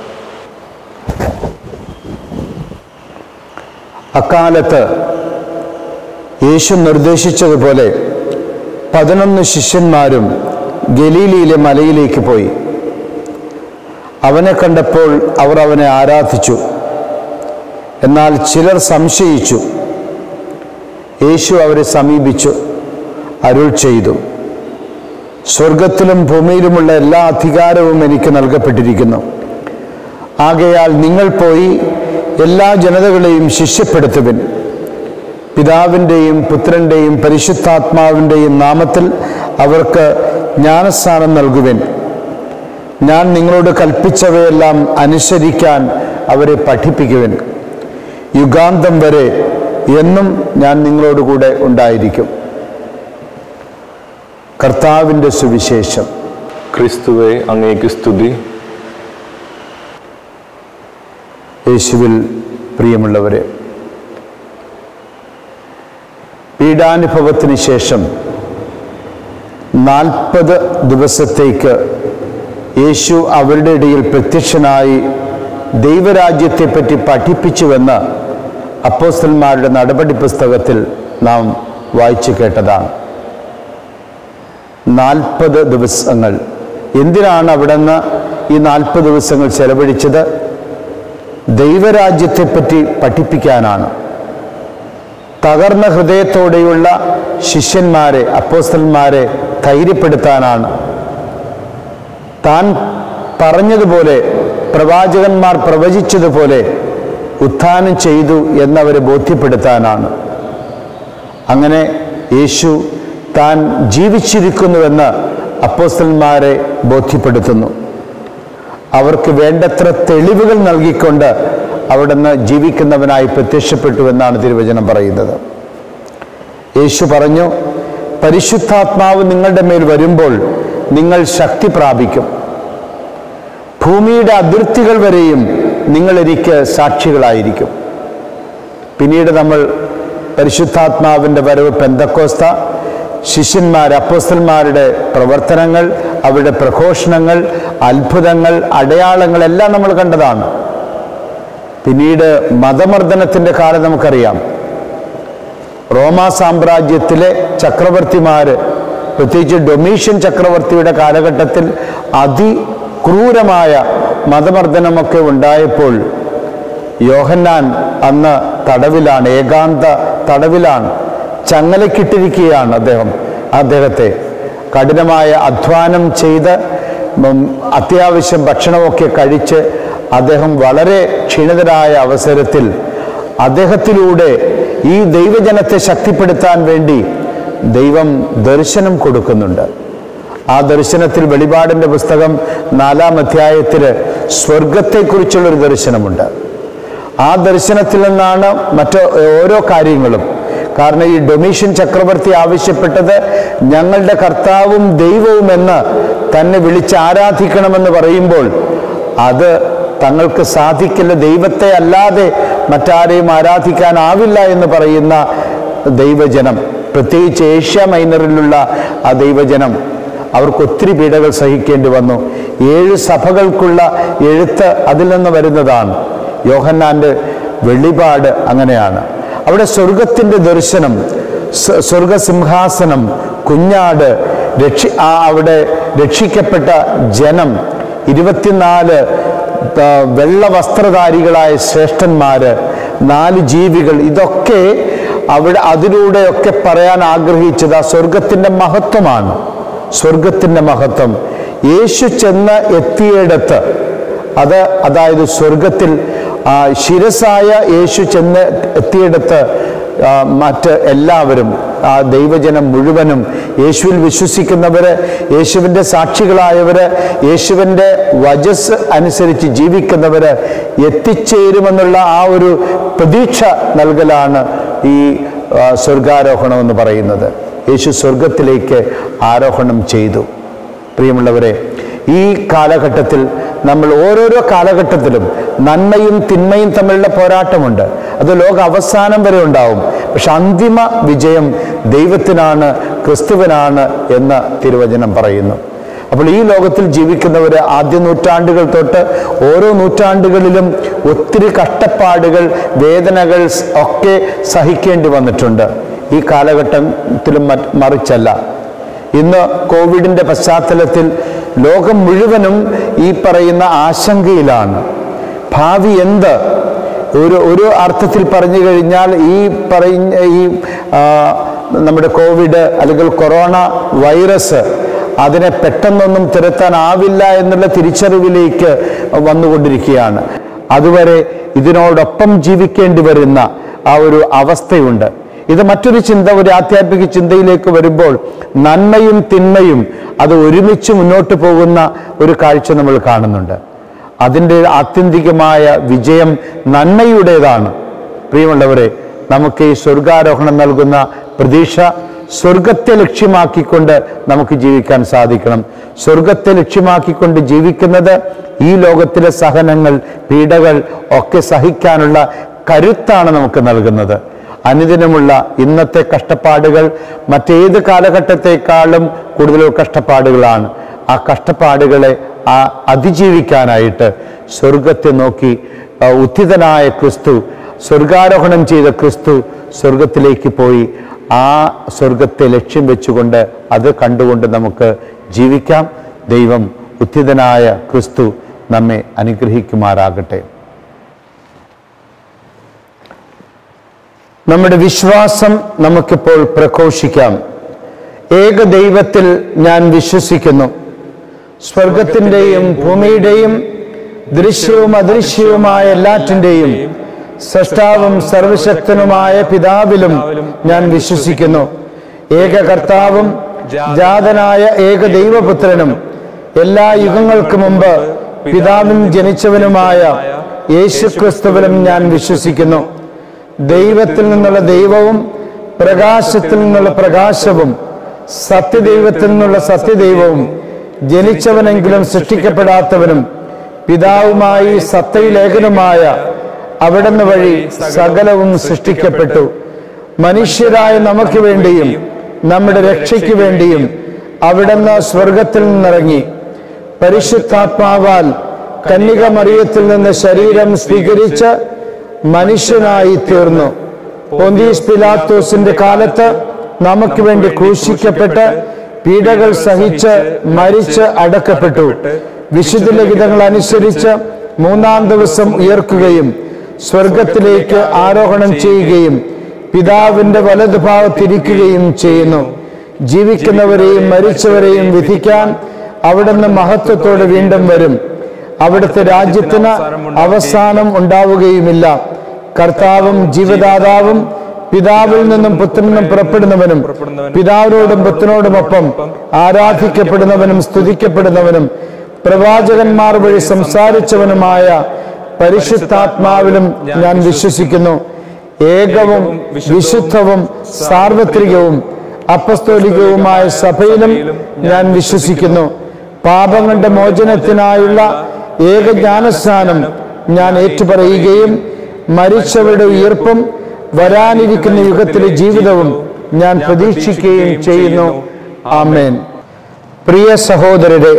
S1: അക്കാലത്ത് യേശു നിർദ്ദേശിച്ചതുപോലെ പതിനൊന്ന് ശിഷ്യന്മാരും ഗലീലിയിലെ മലയിലേക്ക് പോയി അവനെ കണ്ടപ്പോൾ അവർ അവനെ ആരാധിച്ചു എന്നാൽ ചിലർ സംശയിച്ചു യേശു അവരെ സമീപിച്ചു അരുൾ ചെയ്തു സ്വർഗത്തിലും ഭൂമിയിലുമുള്ള എല്ലാ അധികാരവും എനിക്ക് നൽകപ്പെട്ടിരിക്കുന്നു ആകയാൽ നിങ്ങൾ പോയി എല്ലാ ജനതകളെയും ശിഷ്യപ്പെടുത്തുവിൻ പിതാവിൻ്റെയും പുത്രൻ്റെയും പരിശുദ്ധാത്മാവിൻ്റെയും നാമത്തിൽ അവർക്ക് ജ്ഞാനസ്ഥാനം നൽകുവിൻ ഞാൻ നിങ്ങളോട് കൽപ്പിച്ചവയെല്ലാം അനുസരിക്കാൻ അവരെ പഠിപ്പിക്കുവിൻ യുഗാന്തം വരെ എന്നും ഞാൻ നിങ്ങളോട് കൂടെ ഉണ്ടായിരിക്കും കർത്താവിൻ്റെ സുവിശേഷം
S5: ക്രിസ്തുവെ അങ്ങേക്ക് സ്തുതി
S1: യേശുവിൽ പ്രിയമുള്ളവരെ പീഡാനുഭവത്തിന് ശേഷം നാൽപ്പത് ദിവസത്തേക്ക് യേശു അവരുടെ ഇടയിൽ പ്രത്യക്ഷനായി ദൈവരാജ്യത്തെപ്പറ്റി പഠിപ്പിച്ചുവെന്ന് അപ്പോസ്റ്റന്മാരുടെ നടപടി പുസ്തകത്തിൽ നാം വായിച്ചു കേട്ടതാണ് നാൽപ്പത് ദിവസങ്ങൾ എന്തിനാണ് അവിടുന്ന് ഈ നാൽപ്പത് ദിവസങ്ങൾ ചെലവഴിച്ചത് ദൈവരാജ്യത്തെപ്പറ്റി പഠിപ്പിക്കാനാണ് തകർന്ന ഹൃദയത്തോടെയുള്ള ശിഷ്യന്മാരെ അപ്പോസ്റ്റന്മാരെ ധൈര്യപ്പെടുത്താനാണ് താൻ പറഞ്ഞതുപോലെ പ്രവാചകന്മാർ പ്രവചിച്ചതുപോലെ ഉത്ഥാനം ചെയ്തു എന്നവരെ ബോധ്യപ്പെടുത്താനാണ് അങ്ങനെ യേശു താൻ ജീവിച്ചിരിക്കുന്നുവെന്ന് അപ്പോസ്റ്റന്മാരെ ബോധ്യപ്പെടുത്തുന്നു അവർക്ക് വേണ്ടത്ര തെളിവുകൾ നൽകിക്കൊണ്ട് അവിടുന്ന് ജീവിക്കുന്നവനായി പ്രത്യക്ഷപ്പെട്ടു എന്നാണ് തിരുവചനം പറയുന്നത് യേശു പറഞ്ഞു പരിശുദ്ധാത്മാവ് നിങ്ങളുടെ മേൽ വരുമ്പോൾ നിങ്ങൾ ശക്തി പ്രാപിക്കും ഭൂമിയുടെ അതിർത്തികൾ വരെയും നിങ്ങൾ എനിക്ക് സാക്ഷികളായിരിക്കും പിന്നീട് നമ്മൾ പരിശുദ്ധാത്മാവിൻ്റെ വരവ് പെന്തക്കോസ്ത ശിഷ്യന്മാർ അപ്പോസ്റ്റന്മാരുടെ പ്രവർത്തനങ്ങൾ അവരുടെ പ്രഘോഷണങ്ങൾ അത്ഭുതങ്ങൾ അടയാളങ്ങൾ എല്ലാം നമ്മൾ കണ്ടതാണ് പിന്നീട് മതമർദ്ദനത്തിൻ്റെ കാലം നമുക്കറിയാം റോമാ സാമ്രാജ്യത്തിലെ ചക്രവർത്തിമാര് പ്രത്യേകിച്ച് ഡൊമീഷ്യൻ ചക്രവർത്തിയുടെ കാലഘട്ടത്തിൽ അതിക്രൂരമായ മതമർദ്ദനമൊക്കെ ഉണ്ടായപ്പോൾ യോഹന്നാൻ അന്ന് തടവിലാണ് ഏകാന്ത തടവിലാണ് ചങ്ങലക്കിട്ടിരിക്കുകയാണ് അദ്ദേഹം അദ്ദേഹത്തെ കഠിനമായ അധ്വാനം ചെയ്ത് ഉം, അത്യാവശ്യം ഭക്ഷണമൊക്കെ കഴിച്ച് അദ്ദേഹം വളരെ ക്ഷീണിതരായ അവസരത്തിൽ അദ്ദേഹത്തിലൂടെ ഈ ദൈവജനത്തെ ശക്തിപ്പെടുത്താൻ വേണ്ടി ദൈവം ദർശനം കൊടുക്കുന്നുണ്ട് ആ ദർശനത്തിൽ വെളിപാടിൻ്റെ പുസ്തകം നാലാം അധ്യായത്തിൽ സ്വർഗത്തെക്കുറിച്ചുള്ളൊരു ദർശനമുണ്ട് ആ ദർശനത്തിൽ നിന്നാണ് മറ്റ് ഓരോ കാര്യങ്ങളും കാരണം ഈ ഡൊമീഷ്യൻ ചക്രവർത്തി ആവശ്യപ്പെട്ടത് ഞങ്ങളുടെ കർത്താവും ദൈവവുമെന്ന് തന്നെ വിളിച്ച് ആരാധിക്കണമെന്ന് പറയുമ്പോൾ അത് തങ്ങൾക്ക് സാധിക്കില്ല ദൈവത്തെ അല്ലാതെ മറ്റാരെയും ആരാധിക്കാനാവില്ല എന്ന് പറയുന്ന ദൈവജനം പ്രത്യേകിച്ച് ഏഷ്യ മൈനറിലുള്ള ആ ദൈവജനം അവർക്ക് ഒത്തിരി പീഡകൾ സഹിക്കേണ്ടി വന്നു ഏഴ് സഭകൾക്കുള്ള എഴുത്ത് അതിൽ നിന്ന് വരുന്നതാണ് യോഹന്നാൻ്റെ വെളിപാട് അങ്ങനെയാണ് അവിടെ സ്വർഗത്തിൻ്റെ ദർശനം സ്വ- സ്വർഗസിംഹാസനം കുഞ്ഞാട് രക്ഷി ആ അവിടെ രക്ഷിക്കപ്പെട്ട ജനം ഇരുപത്തിനാല് ആ, വെള്ള വസ്ത്രധാരികളായ ശ്രേഷ്ഠന്മാര് നാല് ജീവികൾ ഇതൊക്കെ അവിടെ അതിലൂടെയൊക്കെ പറയാൻ ആഗ്രഹിച്ചത് ആ സ്വർഗത്തിൻ്റെ മഹത്വമാണ് സ്വർഗത്തിൻ്റെ മഹത്വം യേശു ചെന്ന് എത്തിയിടത്ത് അത് അതായത് സ്വർഗത്തിൽ ആ, ശിരസായ യേശു ചെന്ന് എത്തിയിടത്ത് ആ, മറ്റ് എല്ലാവരും ആ ദൈവജനം മുഴുവനും യേശുവിൽ വിശ്വസിക്കുന്നവര് യേശുവിൻ്റെ സാക്ഷികളായവര് യേശുവിൻ്റെ വജസ് അനുസരിച്ച് ജീവിക്കുന്നവര് എത്തിച്ചേരുമെന്നുള്ള ആ ഒരു പ്രതീക്ഷ നൽകലാണ് ഈ ആ, സ്വർഗാരോഹണം എന്ന് പറയുന്നത് യേശു സ്വർഗത്തിലേക്ക് ആരോഹണം ചെയ്തു പ്രിയമുള്ളവരെ ഈ കാലഘട്ടത്തിൽ നമ്മൾ ഓരോരോ കാലഘട്ടത്തിലും നന്മയും തിന്മയും തമ്മിലുള്ള പോരാട്ടമുണ്ട് അത് ലോക അവസാനം വരെ ഉണ്ടാവും പക്ഷെ അന്തിമ വിജയം ദൈവത്തിനാണ് ക്രിസ്തുവിനാണ് എന്ന് തിരുവചനം പറയുന്നു അപ്പോൾ ഈ ലോകത്തിൽ ജീവിക്കുന്നവർ ആദ്യ നൂറ്റാണ്ടുകൾ തൊട്ട് ഓരോ നൂറ്റാണ്ടുകളിലും ഒത്തിരി കഷ്ടപ്പാടുകൾ വേദനകൾ സ് ഒക്കെ സഹിക്കേണ്ടി വന്നിട്ടുണ്ട് ഈ കാലഘട്ടത്തിലും മറ്റ് മറിച്ചല്ല ഇന്ന് കോവിഡിന്റെ പശ്ചാത്തലത്തിൽ ലോകം മുഴുവനും ഈ പറയുന്ന ആശങ്കയിലാണ് ഭാവി എന്ത് ഒരു ഒരു അർത്ഥത്തിൽ പറഞ്ഞു കഴിഞ്ഞാൽ ഈ പറഞ്ഞ ഈ ആ, നമ്മുടെ കോവിഡ് അല്ലെങ്കിൽ കൊറോണ വൈറസ് അതിനെ പെട്ടെന്നൊന്നും തിരുത്താനാവില്ല എന്നുള്ള തിരിച്ചറിവിലേക്ക് വന്നുകൊണ്ടിരിക്കുകയാണ് അതുവരെ ഇതിനോടൊപ്പം ജീവിക്കേണ്ടി വരുന്ന ആ ഒരു അവസ്ഥയുണ്ട് ഇത് മറ്റൊരു ചിന്ത ഒരു ആധ്യാത്മിക ചിന്തയിലേക്ക് വരുമ്പോൾ നന്മയും തിന്മയും അത് ഒരുമിച്ച് മുന്നോട്ട് പോകുന്ന ഒരു കാഴ്ച നമ്മൾ കാണുന്നുണ്ട് അതിൻ്റെ ആത്യന്തികമായ വിജയം നന്മയുടേതാണ് പ്രിയമുള്ളവരെ നമുക്ക് ഈ സ്വർഗാരോഹണം നൽകുന്ന പ്രതീക്ഷ സ്വർഗത്തെ ലക്ഷ്യമാക്കിക്കൊണ്ട് നമുക്ക് ജീവിക്കാൻ സാധിക്കണം സ്വർഗത്തെ ലക്ഷ്യമാക്കിക്കൊണ്ട് ജീവിക്കുന്നത് ഈ ലോകത്തിലെ സഹനങ്ങൾ പീഡകൾ ഒക്കെ സഹിക്കാനുള്ള കരുത്താണ് നമുക്ക് നൽകുന്നത് അനുദിനമുള്ള ഇന്നത്തെ കഷ്ടപ്പാടുകൾ മറ്റേത് കാലഘട്ടത്തെക്കാളും കൂടുതൽ കഷ്ടപ്പാടുകളാണ് ആ കഷ്ടപ്പാടുകളെ ആ അതിജീവിക്കാനായിട്ട് സ്വർഗത്തെ നോക്കി ആ, ഉത്ഥിതനായ ക്രിസ്തു സ്വർഗാരോഹണം ചെയ്ത ക്രിസ്തു സ്വർഗത്തിലേക്ക് പോയി ആ സ്വർഗത്തെ ലക്ഷ്യം വെച്ചുകൊണ്ട് അത് കണ്ടുകൊണ്ട് നമുക്ക് ജീവിക്കാം ദൈവം ഉത്ഥിതനായ ക്രിസ്തു നമ്മെ അനുഗ്രഹിക്കുമാറാകട്ടെ നമ്മുടെ വിശ്വാസം നമുക്കിപ്പോൾ പ്രഘോഷിക്കാം ഏക ദൈവത്തിൽ ഞാൻ വിശ്വസിക്കുന്നു സ്വർഗത്തിൻ്റെയും ഭൂമിയുടെയും ദൃശ്യവും അദൃശ്യവുമായ എല്ലാറ്റിൻ്റെയും സൃഷ്ടാവും സർവശക്തനുമായ പിതാവിലും ഞാൻ വിശ്വസിക്കുന്നു ഏക കർത്താവും ജാതനായ ഏക ദൈവപുത്രനും എല്ലാ യുഗങ്ങൾക്ക് മുമ്പ് പിതാവിൽ ജനിച്ചവനുമായ യേശുക്രിസ്തുവിലും ഞാൻ വിശ്വസിക്കുന്നു ദൈവത്തിൽ നിന്നുള്ള ദൈവവും പ്രകാശത്തിൽ നിന്നുള്ള പ്രകാശവും സത്യദൈവത്തിൽ നിന്നുള്ള സത്യദൈവവും ജനിച്ചവനെങ്കിലും സൃഷ്ടിക്കപ്പെടാത്തവനും പിതാവുമായി സത്യലേഖനുമായ അവിടുന്ന് വഴി സകലവും സൃഷ്ടിക്കപ്പെട്ടു മനുഷ്യരായ നമുക്ക് വേണ്ടിയും നമ്മുടെ രക്ഷയ്ക്ക് വേണ്ടിയും അവിടുന്ന് സ്വർഗത്തിൽ നിന്നിറങ്ങി പരിശുദ്ധാത്മാവാൽ കന്യക മറിയത്തിൽ നിന്ന് ശരീരം സ്വീകരിച്ച് മനുഷ്യനായി തീർന്നു പൊന്തീസ് പിലാത്തോസിന്റെ കാലത്ത് നമുക്ക് വേണ്ടി ക്രൂശിക്കപ്പെട്ട് പീഡകൾ സഹിച്ച് മരിച്ച് അടക്കപ്പെട്ടു വിശുദ്ധ ലിഖിതങ്ങൾ അനുസരിച്ച് മൂന്നാം ദിവസം ഉയർക്കുകയും സ്വർഗത്തിലേക്ക് ആരോഹണം ചെയ്യുകയും പിതാവിന്റെ വലതുഭാഗത്തിരിക്കുകയും ചെയ്യുന്നു ജീവിക്കുന്നവരെയും മരിച്ചവരെയും വിധിക്കാൻ അവിടുന്ന് മഹത്വത്തോടെ വീണ്ടും വരും അവിടുത്തെ രാജ്യത്തിന് അവസാനം ഉണ്ടാവുകയുമില്ല കർത്താവും ജീവദാതാവും പിതാവിൽ നിന്നും പുത്രനും പുറപ്പെടുന്നവനും പിതാവിനോടും പുത്രനോടുമൊപ്പം ആരാധിക്കപ്പെടുന്നവനും സ്തുതിക്കപ്പെടുന്നവനും പ്രവാചകന്മാർ വഴി സംസാരിച്ചവനുമായ പരിശുദ്ധാത്മാവിലും ഞാൻ വിശ്വസിക്കുന്നു ഏകവും വിശുദ്ധവും സാർവത്രികവും അപ്പസ്തോലികവുമായ സഭയിലും ഞാൻ വിശ്വസിക്കുന്നു പാപങ്ങളുടെ മോചനത്തിനായുള്ള ഏക ജ്ഞാനസ്നാനം ഞാൻ ഏറ്റുപറയുകയും മരിച്ചവരുടെ ഉയർപ്പും വരാനിരിക്കുന്ന യുഗത്തിലെ ജീവിതവും ഞാൻ പ്രതീക്ഷിക്കുകയും ചെയ്യുന്നു ആമേൻ പ്രിയ സഹോദരരെ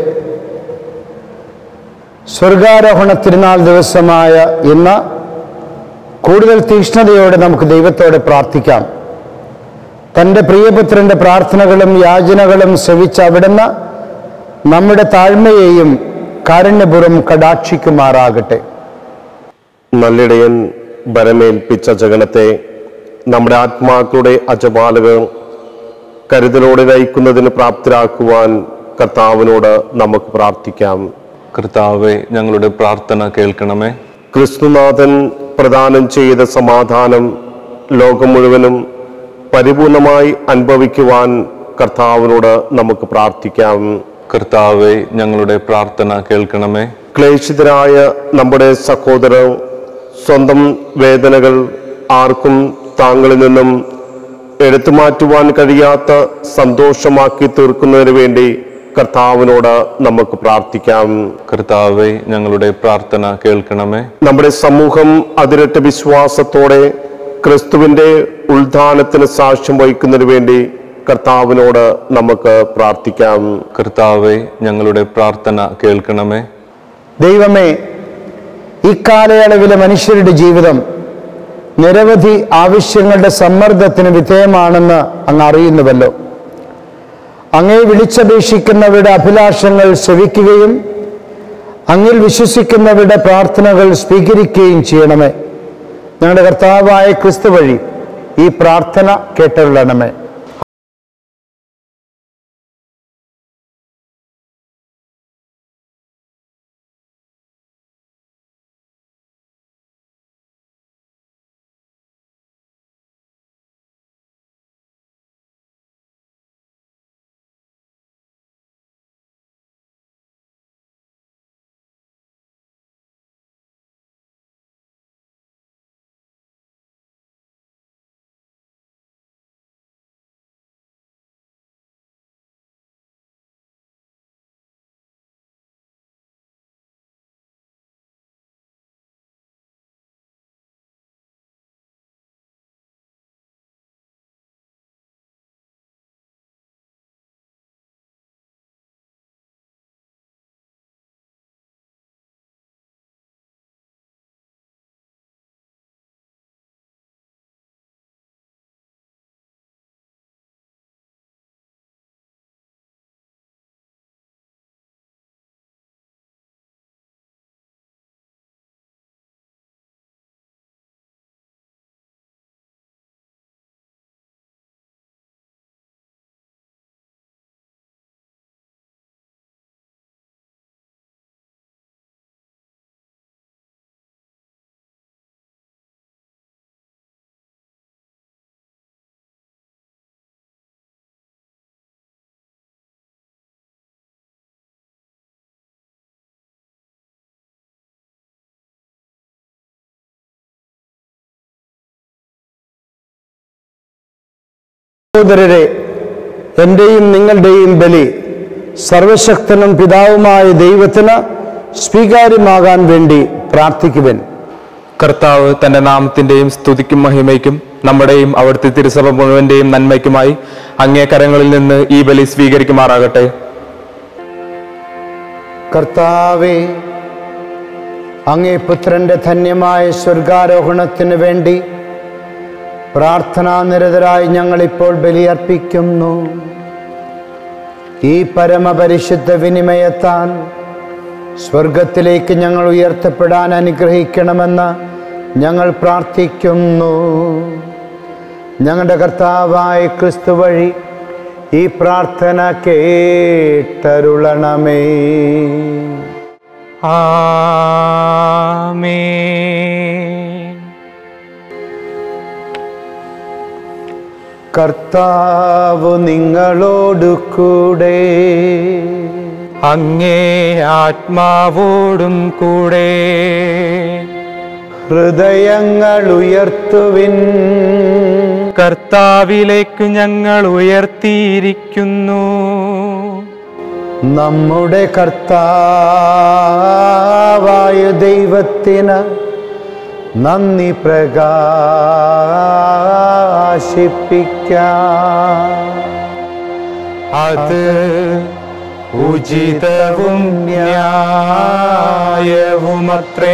S1: സ്വർഗാരോഹണ തിരുനാൾ ദിവസമായ ഇന്ന് കൂടുതൽ തീക്ഷ്ണതയോടെ നമുക്ക് ദൈവത്തോടെ പ്രാർത്ഥിക്കാം തൻ്റെ പ്രിയപുത്രന്റെ പ്രാർത്ഥനകളും യാചനകളും ശ്രവിച്ച അവിടുന്ന് നമ്മുടെ താഴ്മയെയും കാരുണ്യപുരം കടാക്ഷിക്കുമാറാകട്ടെ
S6: നല്ലിടയൻ ബരമേൽപ്പിച്ച ജഗണത്തെ നമ്മുടെ ആത്മാക്കളുടെ അജപാലകർ കരുതലോടെ നയിക്കുന്നതിന് പ്രാപ്തരാക്കുവാൻ കർത്താവിനോട് നമുക്ക് പ്രാർത്ഥിക്കാം
S5: കർത്താവെ ഞങ്ങളുടെ പ്രാർത്ഥന കേൾക്കണമേ
S6: ക്രിസ്തുനാഥൻ പ്രദാനം ചെയ്ത സമാധാനം ലോകം മുഴുവനും പരിപൂർണമായി അനുഭവിക്കുവാൻ കർത്താവിനോട് നമുക്ക് പ്രാർത്ഥിക്കാം
S5: കർത്താവെ ഞങ്ങളുടെ പ്രാർത്ഥന കേൾക്കണമേ
S6: ക്ലേശിതരായ നമ്മുടെ സഹോദരർ സ്വന്തം വേദനകൾ ആർക്കും താങ്കളിൽ നിന്നും എടുത്തു മാറ്റുവാൻ കഴിയാത്ത സന്തോഷമാക്കി തീർക്കുന്നതിന് വേണ്ടി കർത്താവിനോട് നമുക്ക് പ്രാർത്ഥിക്കാം
S5: കർത്താവെ ഞങ്ങളുടെ പ്രാർത്ഥന കേൾക്കണമേ
S6: നമ്മുടെ സമൂഹം അതിരട്ട വിശ്വാസത്തോടെ ക്രിസ്തുവിന്റെ ഉത്ഥാനത്തിന് സാക്ഷ്യം വഹിക്കുന്നതിന് വേണ്ടി കർത്താവിനോട് നമുക്ക് പ്രാർത്ഥിക്കാം
S5: കർത്താവെ ഞങ്ങളുടെ പ്രാർത്ഥന കേൾക്കണമേ
S1: ദൈവമേ ഇക്കാലയളവിലെ മനുഷ്യരുടെ ജീവിതം നിരവധി ആവശ്യങ്ങളുടെ സമ്മർദ്ദത്തിന് വിധേയമാണെന്ന് അങ്ങ് അറിയുന്നുവല്ലോ അങ്ങേ വിളിച്ചപേക്ഷിക്കുന്നവരുടെ അഭിലാഷങ്ങൾ ശ്രവിക്കുകയും അങ്ങിൽ വിശ്വസിക്കുന്നവരുടെ പ്രാർത്ഥനകൾ സ്വീകരിക്കുകയും ചെയ്യണമേ ഞങ്ങളുടെ കർത്താവായ ക്രിസ്തു വഴി ഈ പ്രാർത്ഥന കേട്ടരുളണമേ സഹോദരരെ എൻ്റെയും നിങ്ങളുടെയും ബലി സർവശക്തനും പിതാവുമായ ദൈവത്തിന് സ്വീകാര്യമാകാൻ വേണ്ടി പ്രാർത്ഥിക്കുവൻ
S2: കർത്താവ് തന്റെ നാമത്തിന്റെയും സ്തുതിക്കും മഹിമയ്ക്കും നമ്മുടെയും അവിടുത്തെ തിരുസഭ മുഴുവന്റെയും നന്മയ്ക്കുമായി അങ്ങേ കരങ്ങളിൽ നിന്ന് ഈ ബലി സ്വീകരിക്കുമാറാകട്ടെ
S1: കർത്താവെ അങ്ങേ പുത്രന്റെ ധന്യമായ സ്വർഗാരോഹണത്തിന് വേണ്ടി പ്രാർത്ഥനാനിരതരായി ഞങ്ങളിപ്പോൾ ബലിയർപ്പിക്കുന്നു ഈ പരമപരിശുദ്ധ വിനിമയത്താൽ സ്വർഗത്തിലേക്ക് ഞങ്ങൾ ഉയർത്തപ്പെടാൻ അനുഗ്രഹിക്കണമെന്ന് ഞങ്ങൾ പ്രാർത്ഥിക്കുന്നു ഞങ്ങളുടെ കർത്താവായ ക്രിസ്തു വഴി ഈ പ്രാർത്ഥന കേട്ടരുളണമേ കർത്താവ് നിങ്ങളോടു കൂടെ
S2: അങ്ങേ ആത്മാവോടും കൂടെ
S1: ഹൃദയങ്ങൾ ഉയർത്തുവിൻ
S2: കർത്താവിലേക്ക് ഞങ്ങൾ ഉയർത്തിയിരിക്കുന്നു
S1: നമ്മുടെ കർത്താവായ ദൈവത്തിന് നന്ദി പ്രകാശിപ്പിക്കാം
S2: അത് ഉചിതവും ന്യായവുമത്രേ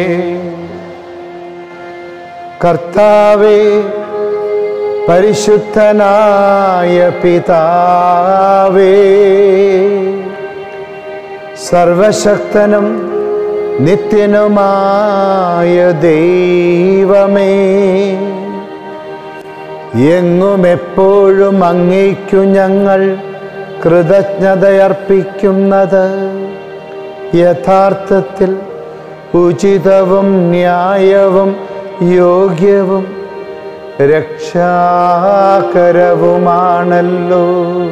S1: കർത്താവേ പരിശുദ്ധനായ പിതാവേ സർവശക്തനും നിത്യനുമായ ദൈവമേ എങ്ങും എപ്പോഴും അങ്ങേക്കു ഞങ്ങൾ കൃതജ്ഞതയർപ്പിക്കുന്നത് യഥാർത്ഥത്തിൽ ഉചിതവും ന്യായവും യോഗ്യവും രക്ഷാകരവുമാണല്ലോ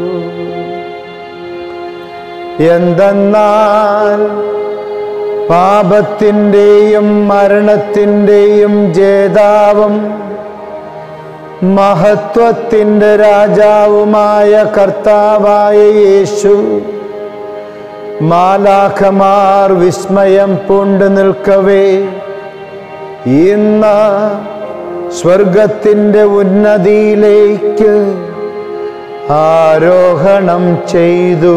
S1: എന്തെന്നാൽ പാപത്തിൻ്റെയും മരണത്തിൻ്റെയും ജേതാവും മഹത്വത്തിൻ്റെ രാജാവുമായ കർത്താവായ യേശു മാലാഖമാർ വിസ്മയം പൂണ്ടു നിൽക്കവേ ഇന്ന് സ്വർഗത്തിൻ്റെ ഉന്നതിയിലേക്ക് ആരോഹണം ചെയ്തു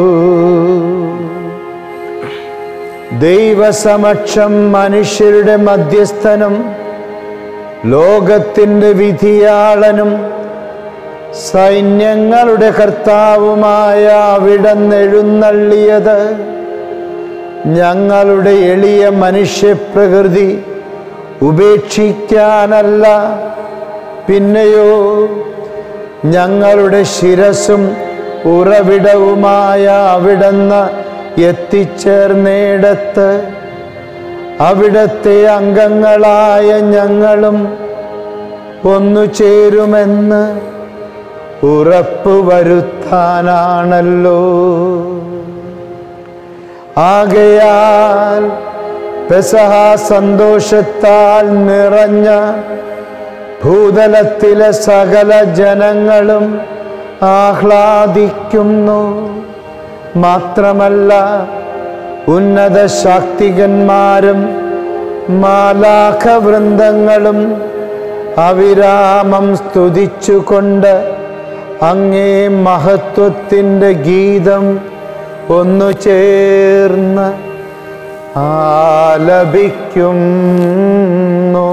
S1: ദൈവസമക്ഷം മനുഷ്യരുടെ മധ്യസ്ഥനും ലോകത്തിൻ്റെ വിധിയാളനും സൈന്യങ്ങളുടെ കർത്താവുമായ അവിടന്നെഴുന്നള്ളിയത് ഞങ്ങളുടെ എളിയ മനുഷ്യപ്രകൃതി ഉപേക്ഷിക്കാനല്ല പിന്നെയോ ഞങ്ങളുടെ ശിരസും ഉറവിടവുമായ അവിടുന്ന് എത്തിച്ചേർന്നിടത്ത് അവിടത്തെ അംഗങ്ങളായ ഞങ്ങളും ഒന്നു ചേരുമെന്ന് ഉറപ്പുവരുത്താനാണല്ലോ ആകയാൽ പെസഹ സന്തോഷത്താൽ നിറഞ്ഞ ഭൂതലത്തിലെ സകല ജനങ്ങളും ആഹ്ലാദിക്കുന്നു മാത്രമല്ല ഉന്നത ശാക്തികന്മാരും മാലാഖവൃന്ദങ്ങളും അവിരാമം സ്തുതിച്ചുകൊണ്ട് അങ്ങേ മഹത്വത്തിൻ്റെ ഗീതം ഒന്നു ചേർന്ന് ആലപിക്കുന്നു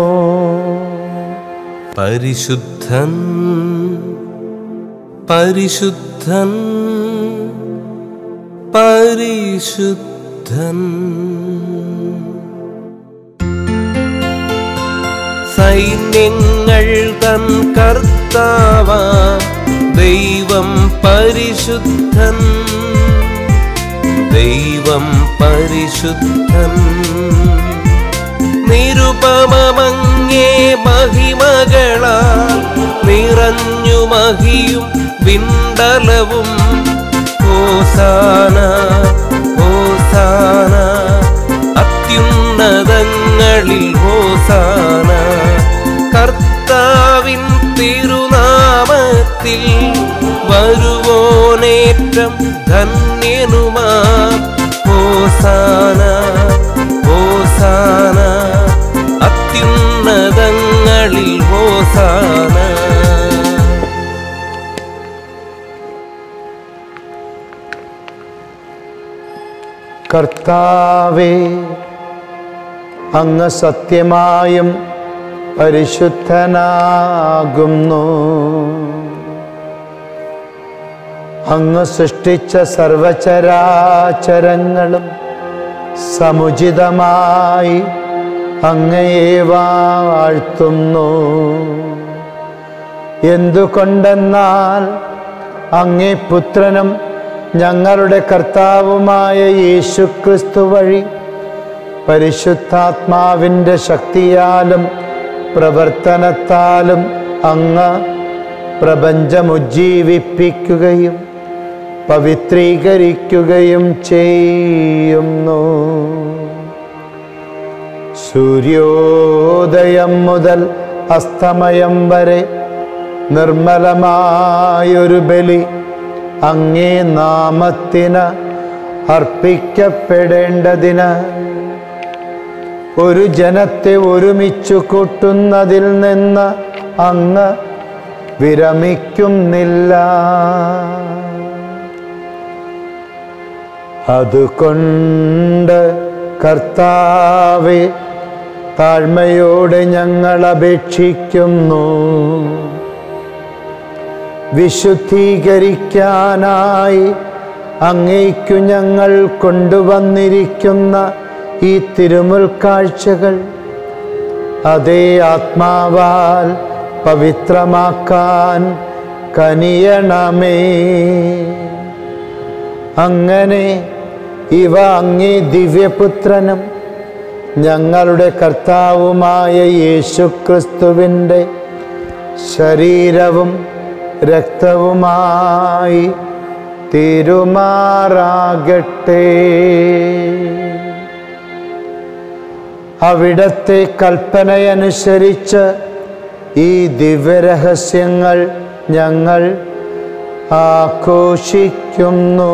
S3: പരിശുദ്ധൻ പരിശുദ്ധൻ പരിശുദ്ധൻ സൈന്യങ്ങൾ തൻ കർത്താവ ദൈവം പരിശുദ്ധൻ ദൈവം പരിശുദ്ധൻ നിരുപമങ്ങേ മഹിമകളാൽ നിറഞ്ഞു മഹിയും വിണ്ടലവും ഹോസാന ഹോസാന അത്യുന്നതങ്ങളിൽ ഹോസാന കർത്താവിൻ തിരുനാമത്തിൽ വരുവോനേറ്റം ധന്യനുമാ ഹോസാന ഹോസാന അത്യുന്നതങ്ങളിൽ ഹോസാന
S1: കർത്താവേ അങ്ങ് സത്യമായും പരിശുദ്ധനാകുന്നു അങ്ങ് സൃഷ്ടിച്ച സർവചരാചരങ്ങളും സമുചിതമായി അങ്ങയെ വാഴ്ത്തുന്നു എന്തുകൊണ്ടെന്നാൽ അങ്ങേ പുത്രനും ഞങ്ങളുടെ കർത്താവുമായ യേശുക്രിസ്തു വഴി പരിശുദ്ധാത്മാവിൻ്റെ ശക്തിയാലും പ്രവർത്തനത്താലും അങ്ങ് പ്രപഞ്ചമുജ്ജീവിപ്പിക്കുകയും പവിത്രീകരിക്കുകയും ചെയ്യുന്നു സൂര്യോദയം മുതൽ അസ്തമയം വരെ നിർമ്മലമായൊരു ബലി അങ്ങേ നാമത്തിന് അർപ്പിക്കപ്പെടേണ്ടതിന് ഒരു ജനത്തെ ഒരുമിച്ചു കൂട്ടുന്നതിൽ നിന്ന് അങ്ങ് വിരമിക്കുന്നില്ല അതുകൊണ്ട് കർത്താവെ താഴ്മയോടെ ഞങ്ങൾ അപേക്ഷിക്കുന്നു വിശുദ്ധീകരിക്കാനായി അങ്ങേക്കു ഞങ്ങൾ കൊണ്ടുവന്നിരിക്കുന്ന ഈ തിരുമുൽ കാഴ്ചകൾ അതേ ആത്മാവാൽ പവിത്രമാക്കാൻ കനിയണമേ അങ്ങനെ ഇവ അങ്ങേ ദിവ്യപുത്രനും ഞങ്ങളുടെ കർത്താവുമായ യേശുക്രിസ്തുവിൻ്റെ ശരീരവും രക്തവുമായി തിരുമാറാകട്ടെ അവിടത്തെ കൽപ്പനയനുസരിച്ച് ഈ ദിവ്യരഹസ്യങ്ങൾ ഞങ്ങൾ ആഘോഷിക്കുന്നു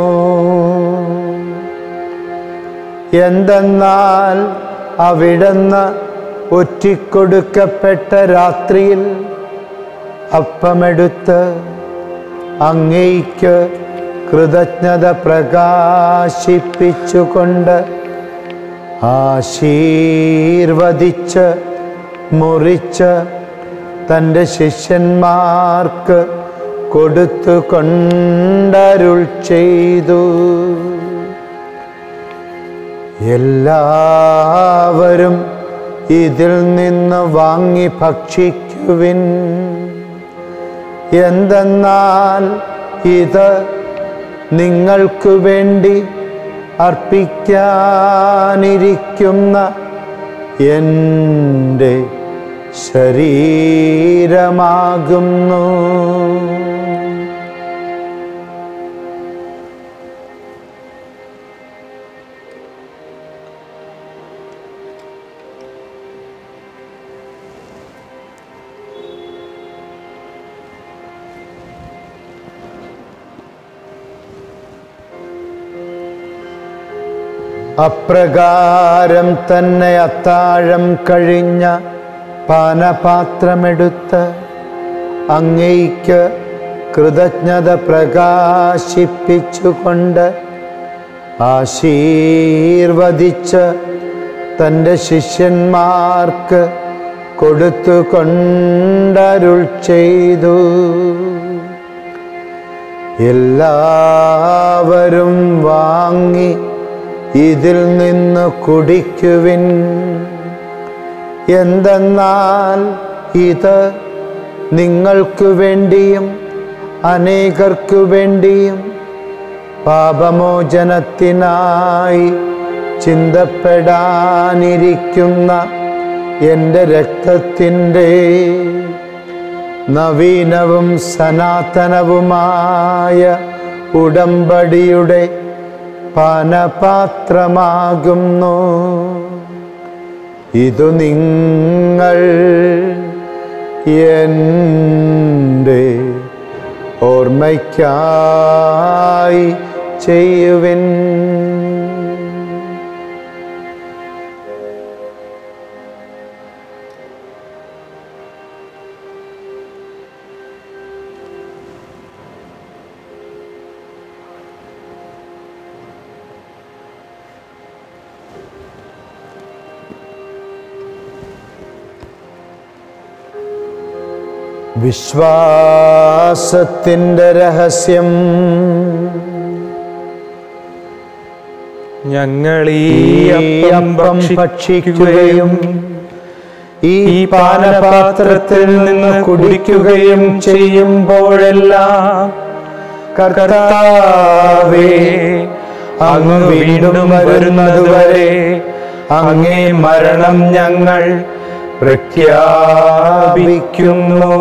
S1: എന്തെന്നാൽ അവിടുന്ന് ഒറ്റിക്കൊടുക്കപ്പെട്ട രാത്രിയിൽ അപ്പമെടുത്ത് അങ്ങേയ്ക്ക് കൃതജ്ഞത പ്രകാശിപ്പിച്ചുകൊണ്ട് ആശീർവദിച്ച് മുറിച്ച് തൻ്റെ ശിഷ്യന്മാർക്ക് കൊടുത്തു കൊണ്ടരുൾ ചെയ്തു എല്ലാവരും ഇതിൽ നിന്ന് വാങ്ങി ഭക്ഷിക്കുവിൻ എന്തെന്നാൽ ഇത് നിങ്ങൾക്ക് വേണ്ടി അർപ്പിക്കാനിരിക്കുന്ന എൻ്റെ ശരീരമാകുന്നു അപ്രകാരം തന്നെ അത്താഴം കഴിഞ്ഞ പാനപാത്രമെടുത്ത് അങ്ങയ്ക്ക് കൃതജ്ഞത പ്രകാശിപ്പിച്ചുകൊണ്ട് ആശീർവദിച്ച് തൻ്റെ ശിഷ്യന്മാർക്ക് കൊടുത്തു കൊണ്ടരുൾ ചെയ്തു എല്ലാവരും വാങ്ങി ഇതിൽ നിന്ന് കുടിക്കുവിൻ എന്തെന്നാൽ ഇത് നിങ്ങൾക്കു വേണ്ടിയും അനേകർക്കു വേണ്ടിയും പാപമോചനത്തിനായി ചിന്തപ്പെടാനിരിക്കുന്ന എൻ്റെ രക്തത്തിൻ്റെ നവീനവും സനാതനവുമായ ഉടമ്പടിയുടെ പാനപാത്രമാകുന്നു ഇതു നിങ്ങൾ എൻ്റെ ഓർമ്മയ്ക്കായി ചെയ്യുവിൻ വിശ്വാസത്തിൻ്റെ രഹസ്യം
S2: ഞങ്ങൾ ഈ
S1: ഈ അപ്പം ഭക്ഷിക്കുകയും ഈ പാനപാത്രത്തിൽ നിന്ന് കുടിക്കുകയും ചെയ്യുമ്പോഴെല്ലാം കർത്താവേ അങ്ങ് വീണ്ടും വരുന്നതുവരെ അങ്ങേ മരണം ഞങ്ങൾ പ്രഖ്യാപിക്കുന്നു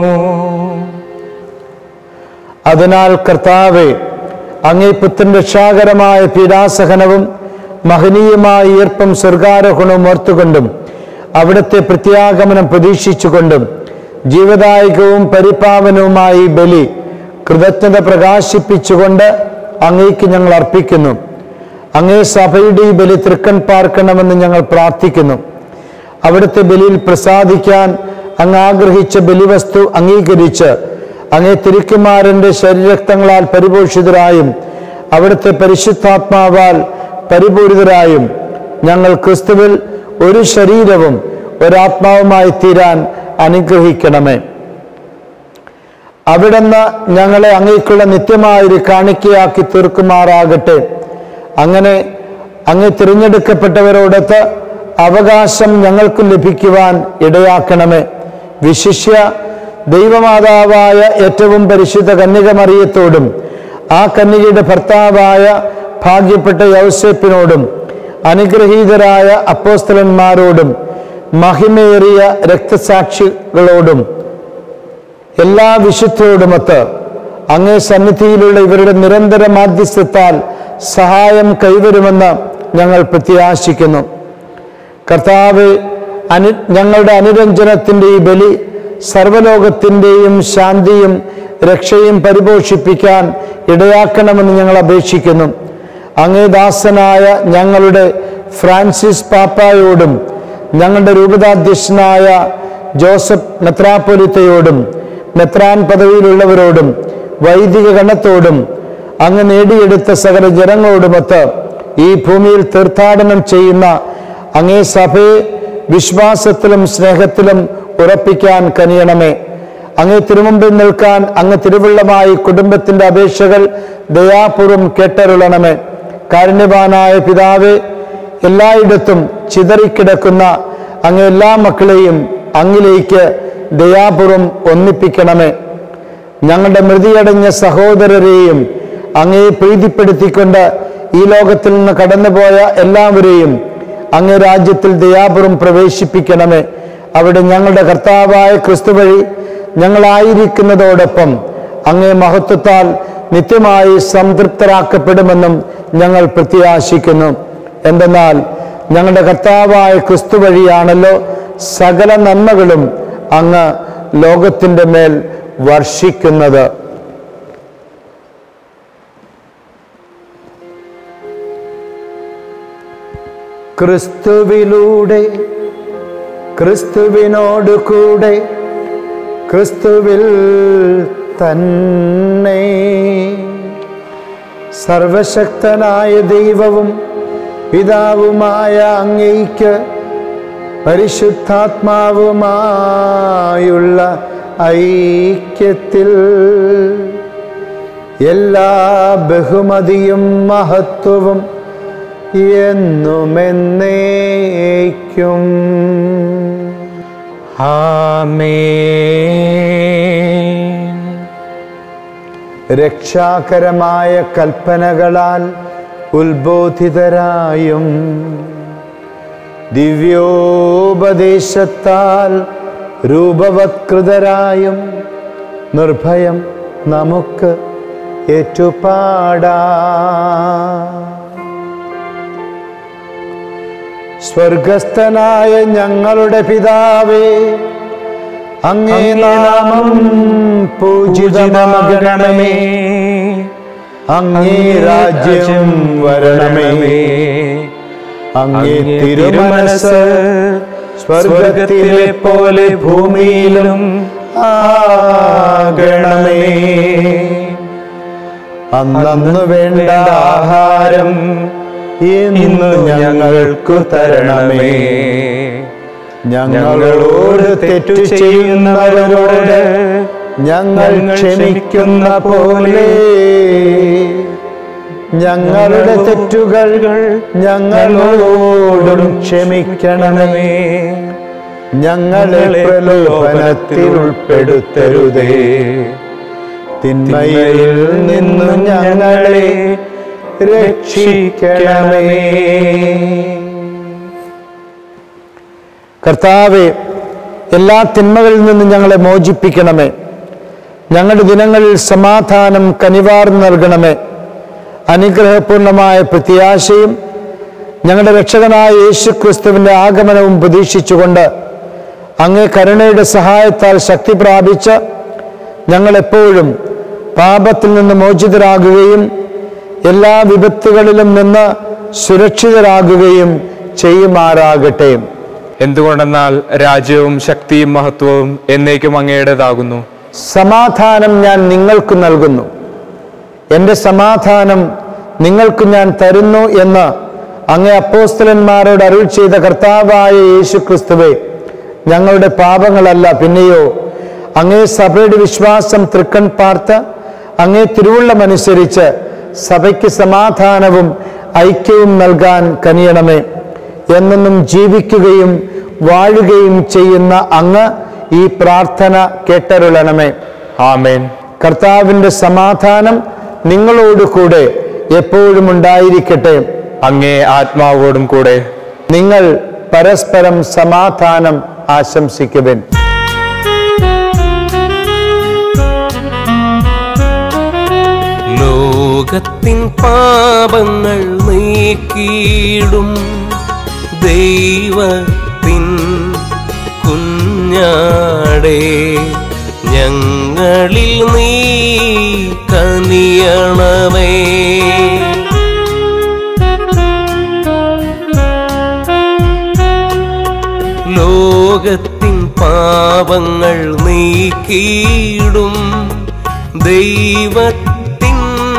S1: അതിനാൽ കർത്താവെ അങ്ങേ പുത്രൻ രക്ഷാകരമായ പീഡാസഹനവും മഹനീയമായ ഈർപ്പം സ്വർഗാരോഹണവും ഓർത്തുകൊണ്ടും അവിടുത്തെ പ്രത്യാഗമനം പ്രതീക്ഷിച്ചുകൊണ്ടും ജീവദായകവും പരിപാവനവുമായ ഈ ബലി കൃതജ്ഞത പ്രകാശിപ്പിച്ചുകൊണ്ട് അങ്ങേക്ക് ഞങ്ങൾ അർപ്പിക്കുന്നു അങ്ങേ സഭയുടെ ഈ ബലി തൃക്കൺ പാർക്കണമെന്ന് ഞങ്ങൾ പ്രാർത്ഥിക്കുന്നു അവിടുത്തെ ബലിയിൽ പ്രസാദിക്കാൻ അങ്ങ് ആഗ്രഹിച്ച ബലിവസ്തു അംഗീകരിച്ച് അങ്ങേ തിരുക്കുമാരന്റെ ശരീരക്തങ്ങളാൽ പരിപോഷിതരായും അവിടുത്തെ പരിശുദ്ധാത്മാവാൽ പരിപൂരിതരായും ഞങ്ങൾ ക്രിസ്തുവിൽ ഒരു ശരീരവും ഒരാത്മാവുമായി തീരാൻ അനുഗ്രഹിക്കണമേ അവിടുന്ന് ഞങ്ങളെ അങ്ങേക്കുള്ള നിത്യമായൊരു കാണിക്കയാക്കി തീർക്കുമാറാകട്ടെ അങ്ങനെ അങ്ങ് തിരഞ്ഞെടുക്കപ്പെട്ടവരോടൊത്ത് അവകാശം ഞങ്ങൾക്ക് ലഭിക്കുവാൻ ഇടയാക്കണമേ വിശിഷ്യ ദൈവമാതാവായ ഏറ്റവും പരിശുദ്ധ കന്യകമറിയത്തോടും ആ കന്യകയുടെ ഭർത്താവായ ഭാഗ്യപ്പെട്ട യൗസേപ്പിനോടും അനുഗ്രഹീതരായ അപ്പോസ്തലന്മാരോടും മഹിമേറിയ രക്തസാക്ഷികളോടും എല്ലാ വിശുദ്ധരോടുമൊത്ത് അങ്ങേ സന്നിധിയിലുള്ള ഇവരുടെ നിരന്തര മാധ്യസ്ഥത്താൽ സഹായം കൈവരുമെന്ന് ഞങ്ങൾ പ്രത്യാശിക്കുന്നു കർത്താവ് അനു ഞങ്ങളുടെ അനുരഞ്ജനത്തിൻ്റെ ഈ ബലി സർവലോകത്തിൻ്റെയും ശാന്തിയും രക്ഷയും പരിപോഷിപ്പിക്കാൻ ഇടയാക്കണമെന്ന് ഞങ്ങൾ അപേക്ഷിക്കുന്നു അങ്ങേ ദാസനായ ഞങ്ങളുടെ ഫ്രാൻസിസ് പാപ്പായോടും ഞങ്ങളുടെ രൂപതാധ്യക്ഷനായ ജോസഫ് മെത്രാപ്പൊലിത്തയോടും മെത്രാൻ പദവിയിലുള്ളവരോടും വൈദിക ഗണത്തോടും അങ്ങ് നേടിയെടുത്ത സകല ജനങ്ങളോടുമൊത്ത് ഈ ഭൂമിയിൽ തീർത്ഥാടനം ചെയ്യുന്ന അങ്ങേ സഭയെ വിശ്വാസത്തിലും സ്നേഹത്തിലും ഉറപ്പിക്കാൻ കനിയണമേ അങ്ങേ തിരുമുമ്പിൽ നിൽക്കാൻ അങ്ങ് തിരുവുള്ളമായി കുടുംബത്തിന്റെ അപേക്ഷകൾ ദയാപൂർവം കേട്ടരുളണമേ കാരുണ്യവാനായ പിതാവേ എല്ലായിടത്തും ചിതറിക്കിടക്കുന്ന അങ്ങ് എല്ലാ മക്കളെയും അങ്ങിലേക്ക് ദയാപൂർവം ഒന്നിപ്പിക്കണമേ ഞങ്ങളുടെ മൃതിയടഞ്ഞ സഹോദരരെയും അങ്ങയെ പ്രീതിപ്പെടുത്തിക്കൊണ്ട് ഈ ലോകത്തിൽ നിന്ന് കടന്നുപോയ എല്ലാവരെയും അങ്ങേ രാജ്യത്തിൽ ദയാപുറം പ്രവേശിപ്പിക്കണമേ അവിടെ ഞങ്ങളുടെ കർത്താവായ ക്രിസ്തു വഴി ഞങ്ങളായിരിക്കുന്നതോടൊപ്പം അങ്ങേ മഹത്വത്താൽ നിത്യമായി സംതൃപ്തരാക്കപ്പെടുമെന്നും ഞങ്ങൾ പ്രത്യാശിക്കുന്നു എന്തെന്നാൽ ഞങ്ങളുടെ കർത്താവായ ക്രിസ്തു വഴിയാണല്ലോ സകല നന്മകളും അങ്ങ് ലോകത്തിൻ്റെ മേൽ വർഷിക്കുന്നത് ക്രിസ്തുവിലൂടെ ക്രിസ്തുവിനോട് കൂടെ ക്രിസ്തുവിൽ തന്നെ സർവശക്തനായ ദൈവവും പിതാവുമായ അങ്ങയ്ക്ക് പരിശുദ്ധാത്മാവുമായുള്ള ഐക്യത്തിൽ എല്ലാ ബഹുമതിയും മഹത്വവും എന്നുമെന്നേക്കും
S2: ആമേൻ
S1: രക്ഷാകരമായ കൽപ്പനകളാൽ ഉത്ബോധിതരായും ദിവ്യോപദേശത്താൽ രൂപവത്കൃതരായും നിർഭയം നമുക്ക് ഏറ്റുപാടാം സ്വർഗസ്ഥനായ ഞങ്ങളുടെ പിതാവേ അങ്ങേ നാമം പൂജിതമാകണമേ അങ്ങേ രാജ്യം വരണമേ അങ്ങേ തിരുമനസ് സ്വർഗത്തിലെ പോലെ ഭൂമിയിലും ആകണമേ അന്നു വേണ്ട ആഹാരം ഇന്ന് ഞങ്ങൾക്കു തരണമേ ഞങ്ങളോട് തെറ്റു ചെയ്യുന്നവരോട് ഞങ്ങൾ ക്ഷമിക്കുന്ന പോലെ ഞങ്ങളുടെ തെറ്റുകൾ ഞങ്ങളോടും ക്ഷമിക്കണമേ ഞങ്ങളെ പ്രലോഭനത്തിൽ ഉൾപ്പെടുത്തരുതേ തിന്മയിൽ നിന്നു ഞങ്ങളെ രക്ഷിക്കണമേ കർത്താവെ എല്ലാ തിന്മകളിൽ നിന്നും ഞങ്ങളെ മോചിപ്പിക്കണമേ ഞങ്ങളുടെ ദിനങ്ങളിൽ സമാധാനം കനിവാർ നൽകണമേ അനുഗ്രഹപൂർണമായ പ്രത്യാശയും ഞങ്ങളുടെ രക്ഷകനായ യേശു ക്രിസ്തുവിൻ്റെ ആഗമനവും പ്രതീക്ഷിച്ചുകൊണ്ട് അങ്ങേ കരുണയുടെ സഹായത്താൽ ശക്തി പ്രാപിച്ച് ഞങ്ങളെപ്പോഴും പാപത്തിൽ നിന്ന് മോചിതരാകുകയും എല്ലാ വിപത്തുകളിലും നിന്ന് സുരക്ഷിതരാകുകയും ചെയ്യുമാറാകട്ടെ
S2: എന്തുകൊണ്ടെന്നാൽ രാജ്യവും ശക്തിയും മഹത്വവും എന്നേക്കും അങ്ങയുടേതാകുന്നു
S1: സമാധാനം ഞാൻ നിങ്ങൾക്ക് നൽകുന്നു എൻ്റെ സമാധാനം നിങ്ങൾക്ക് ഞാൻ തരുന്നു എന്ന് അങ്ങേ അപ്പോസ്തലന്മാരോട് അരുൾ ചെയ്ത കർത്താവായ യേശു ക്രിസ്തുവെ ഞങ്ങളുടെ പാപങ്ങളല്ല പിന്നെയോ അങ്ങേ സഭയുടെ വിശ്വാസം തൃക്കൺ പാർത്ത് അങ്ങേ തിരുവുള്ളമനുസരിച്ച് സഭയ്ക്ക് സമാധാനവും ഐക്യവും നൽകാൻ കനിയണമേ എന്നെന്നും ജീവിക്കുകയും വാഴുകയും ചെയ്യുന്ന അങ്ങ് ഈ പ്രാർത്ഥന കേട്ടരുളണമേ
S2: ആമേൻ
S1: കർത്താവിൻ്റെ സമാധാനം നിങ്ങളോട് കൂടെ എപ്പോഴും ഉണ്ടായിരിക്കട്ടെ
S2: അങ്ങേ ആത്മാവോടും കൂടെ
S1: നിങ്ങൾ പരസ്പരം സമാധാനം ആശംസിക്കുവിൻ
S3: ലോകത്തിൻ പാപങ്ങൾ നീക്കിയിടും ദൈവത്തിൻ കുഞ്ഞാടേ ഞങ്ങളിൽ നീ കനിയണമേ ലോകത്തിൻ പാപങ്ങൾ നീക്കിയിടും ദൈവത്തിൻ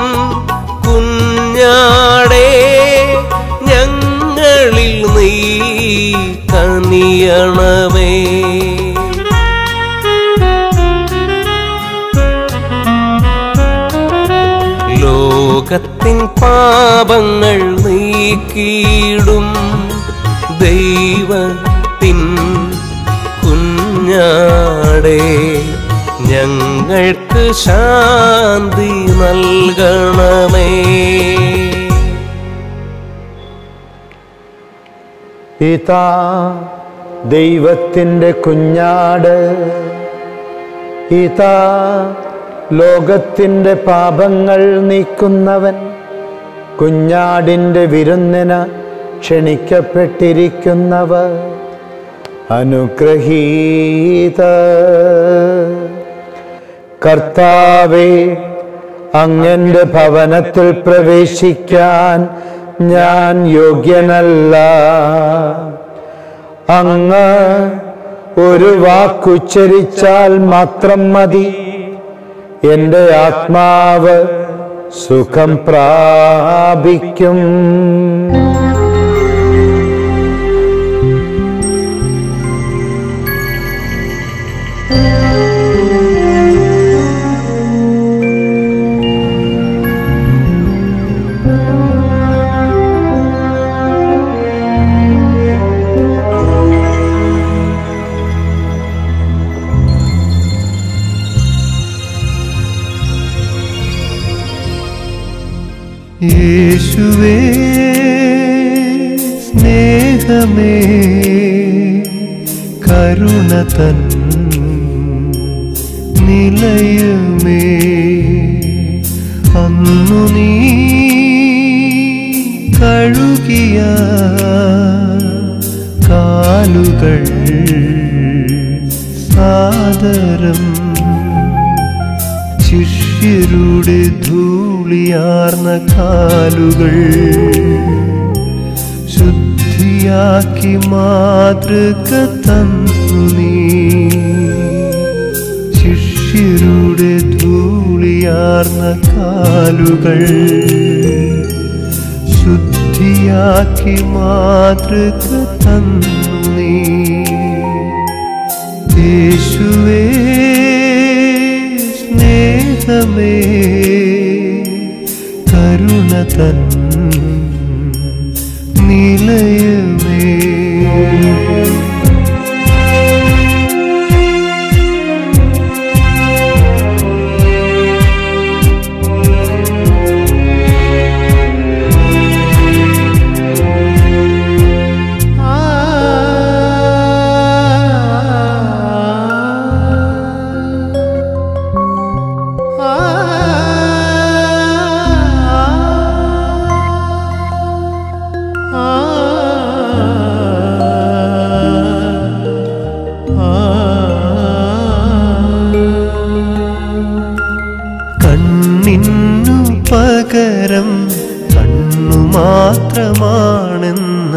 S3: കുഞ്ഞാടേ ഞങ്ങളിൽ നീ കനിയണമേ ലോകത്തിൻ പാപങ്ങൾ നീക്കിയിടും ദൈവത്തിൻ കുഞ്ഞാടേ ഞങ്ങൾക്ക് ശാന്തി നൽകണമേ
S1: ഇതാ ദൈവത്തിൻ്റെ കുഞ്ഞാട് ഇതാ ലോകത്തിൻ്റെ പാപങ്ങൾ നീക്കുന്നവൻ കുഞ്ഞാടിൻ്റെ വിരുന്നിന് ക്ഷണിക്കപ്പെട്ടിരിക്കുന്നവർ അനുഗ്രഹീത കർത്താവെ അങ്ങന്റെ ഭവനത്തിൽ പ്രവേശിക്കാൻ ഞാൻ യോഗ്യനല്ല അങ്ങ് ഒരു വാക്കുച്ചരിച്ചാൽ മാത്രം മതി എൻ്റെ ആത്മാവ് സുഖം പ്രാപിക്കും
S7: യേശുവേ സ്നേഹമേ കരുണ തൻ നിലയമേ അന്നു നീ കഴുകിയ കാലുകൾ സാദരം ശിഷ്യരുടെ ധൂളിയാർന്ന കാലുകൾ ശുദ്ധിയാക്കി മാതൃക തന്നു നീ ശിഷ്യരുടെ ധൂളിയാർന്ന കാലുകൾ ശുദ്ധിയാക്കി മാതൃക തന്നു നീ യേശുവേ സ്നേഹമേ കരുണ തൻ നിലയമേ കണ്ണിന്നു പകരം കണ്ണു മാത്രമാണെന്ന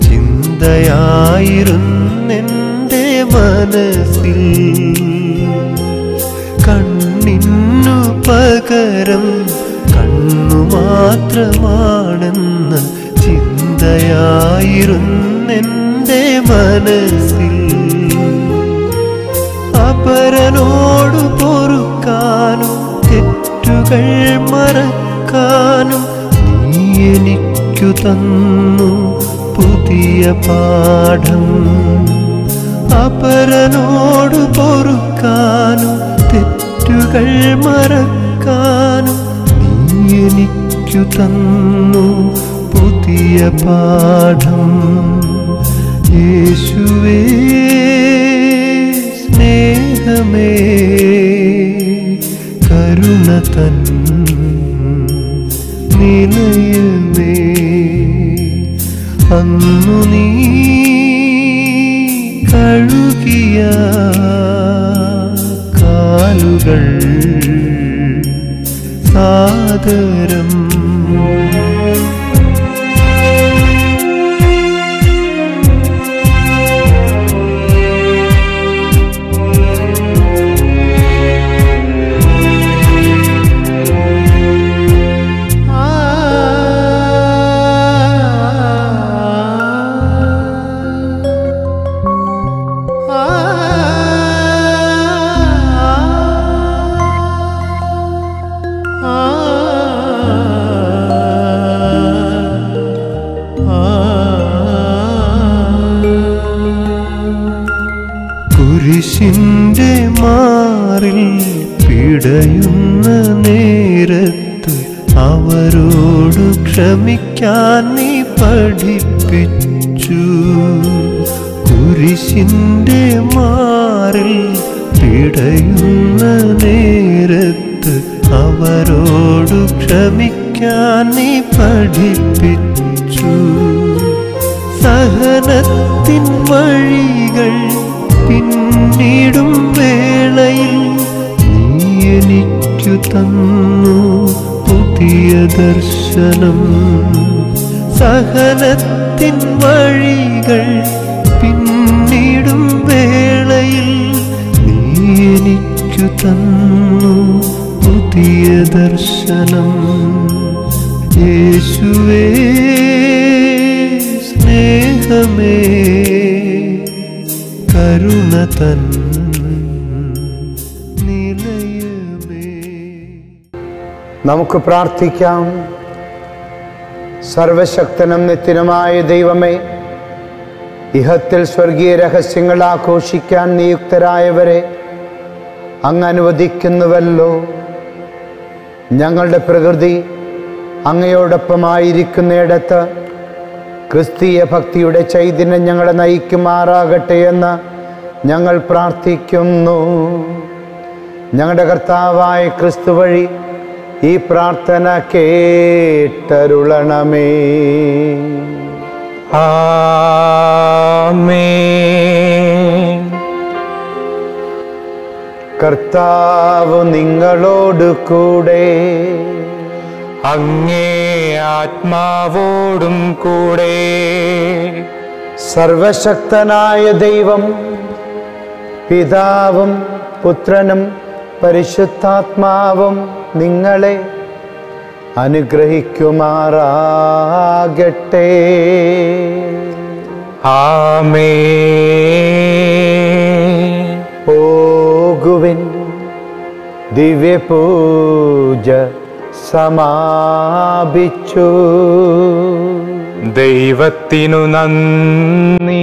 S7: ചിന്തയായിരുന്നെൻ്റെ മനസ്സിൽ കണ്ണിന്നു പകരം കണ്ണു മാത്രമാണെന്ന ചിന്തയായിരുന്നെൻ്റെ മനസ്സിൽ അപ അപരനോട് പൊറുക്കാനും തെറ്റുകൾ മറക്കാനും നീ എനിക്കു തന്നു പുതിയ പാഠം അപരനോട് പൊറുക്കാനും തെറ്റുകൾ മറക്കാനും നീ എനിക്കു തന്നു പുതിയ പാഠം യേശുവേ സ്നേഹമേ കരുണ തൻ നിലയമേ അന്നു നീ കഴുകിയ കാലുകൾ സാദരം കുരിശിന്റെ മാറിൽ പിടയുന്ന നേരത്ത് അവരോട് ക്ഷമിക്കാൻ നീ പഠിപ്പിച്ചു കുരിശിന്റെ മാറിൽ പിടയുന്ന നേരത്ത് അവരോട് ക്ഷമിക്കാൻ നീ പഠിപ്പിച്ചു സഹനത്തിൻ വഴികൾ പിന്നിടും വേളയിൽ നീ എനിക്കു തന്നു പുതിയ ദർശനം സഹനത്തിൻ വഴികൾ പിന്നിടും വേളയിൽ നീ എനിക്കു തന്നു പുതിയ ദർശനം യേശുവേ സ്നേഹമേ കരുണ തൻ നിലയമേ
S1: നമുക്ക് പ്രാർത്ഥിക്കാം സർവശക്തനും നിത്യനുമായ ദൈവമേ ഇഹത്തിൽ സ്വർഗീയ രഹസ്യങ്ങൾ ആഘോഷിക്കാൻ നിയുക്തരായവരെ അങ്ങ് അനുവദിക്കുന്നുവല്ലോ ഞങ്ങളുടെ പ്രകൃതി അങ്ങയോടൊപ്പമായിരിക്കുന്നിടത്ത് ക്രിസ്തീയ ഭക്തിയുടെ ചൈതന്യം ഞങ്ങളെ നയിക്കുമാറാകട്ടെ എന്ന് ഞങ്ങൾ പ്രാർത്ഥിക്കുന്നു ഞങ്ങളുടെ കർത്താവായ ക്രിസ്തു വഴി ഈ പ്രാർത്ഥന കേട്ടരുളണമേ
S2: ആമേൻ
S1: കർത്താവ് നിങ്ങളോട് കൂടെ
S2: അങ്ങേ ആത്മാവോടും കൂടെ
S1: സർവശക്തനായ ദൈവം പിതാവും പുത്രനും പരിശുദ്ധാത്മാവും നിങ്ങളെ അനുഗ്രഹിക്കുമാറാകട്ടെ
S2: ആമേൻ
S1: പോകുവിൻ ദിവ്യപൂജ സമാപിച്ചു
S2: ദൈവത്തിനു നന്ദി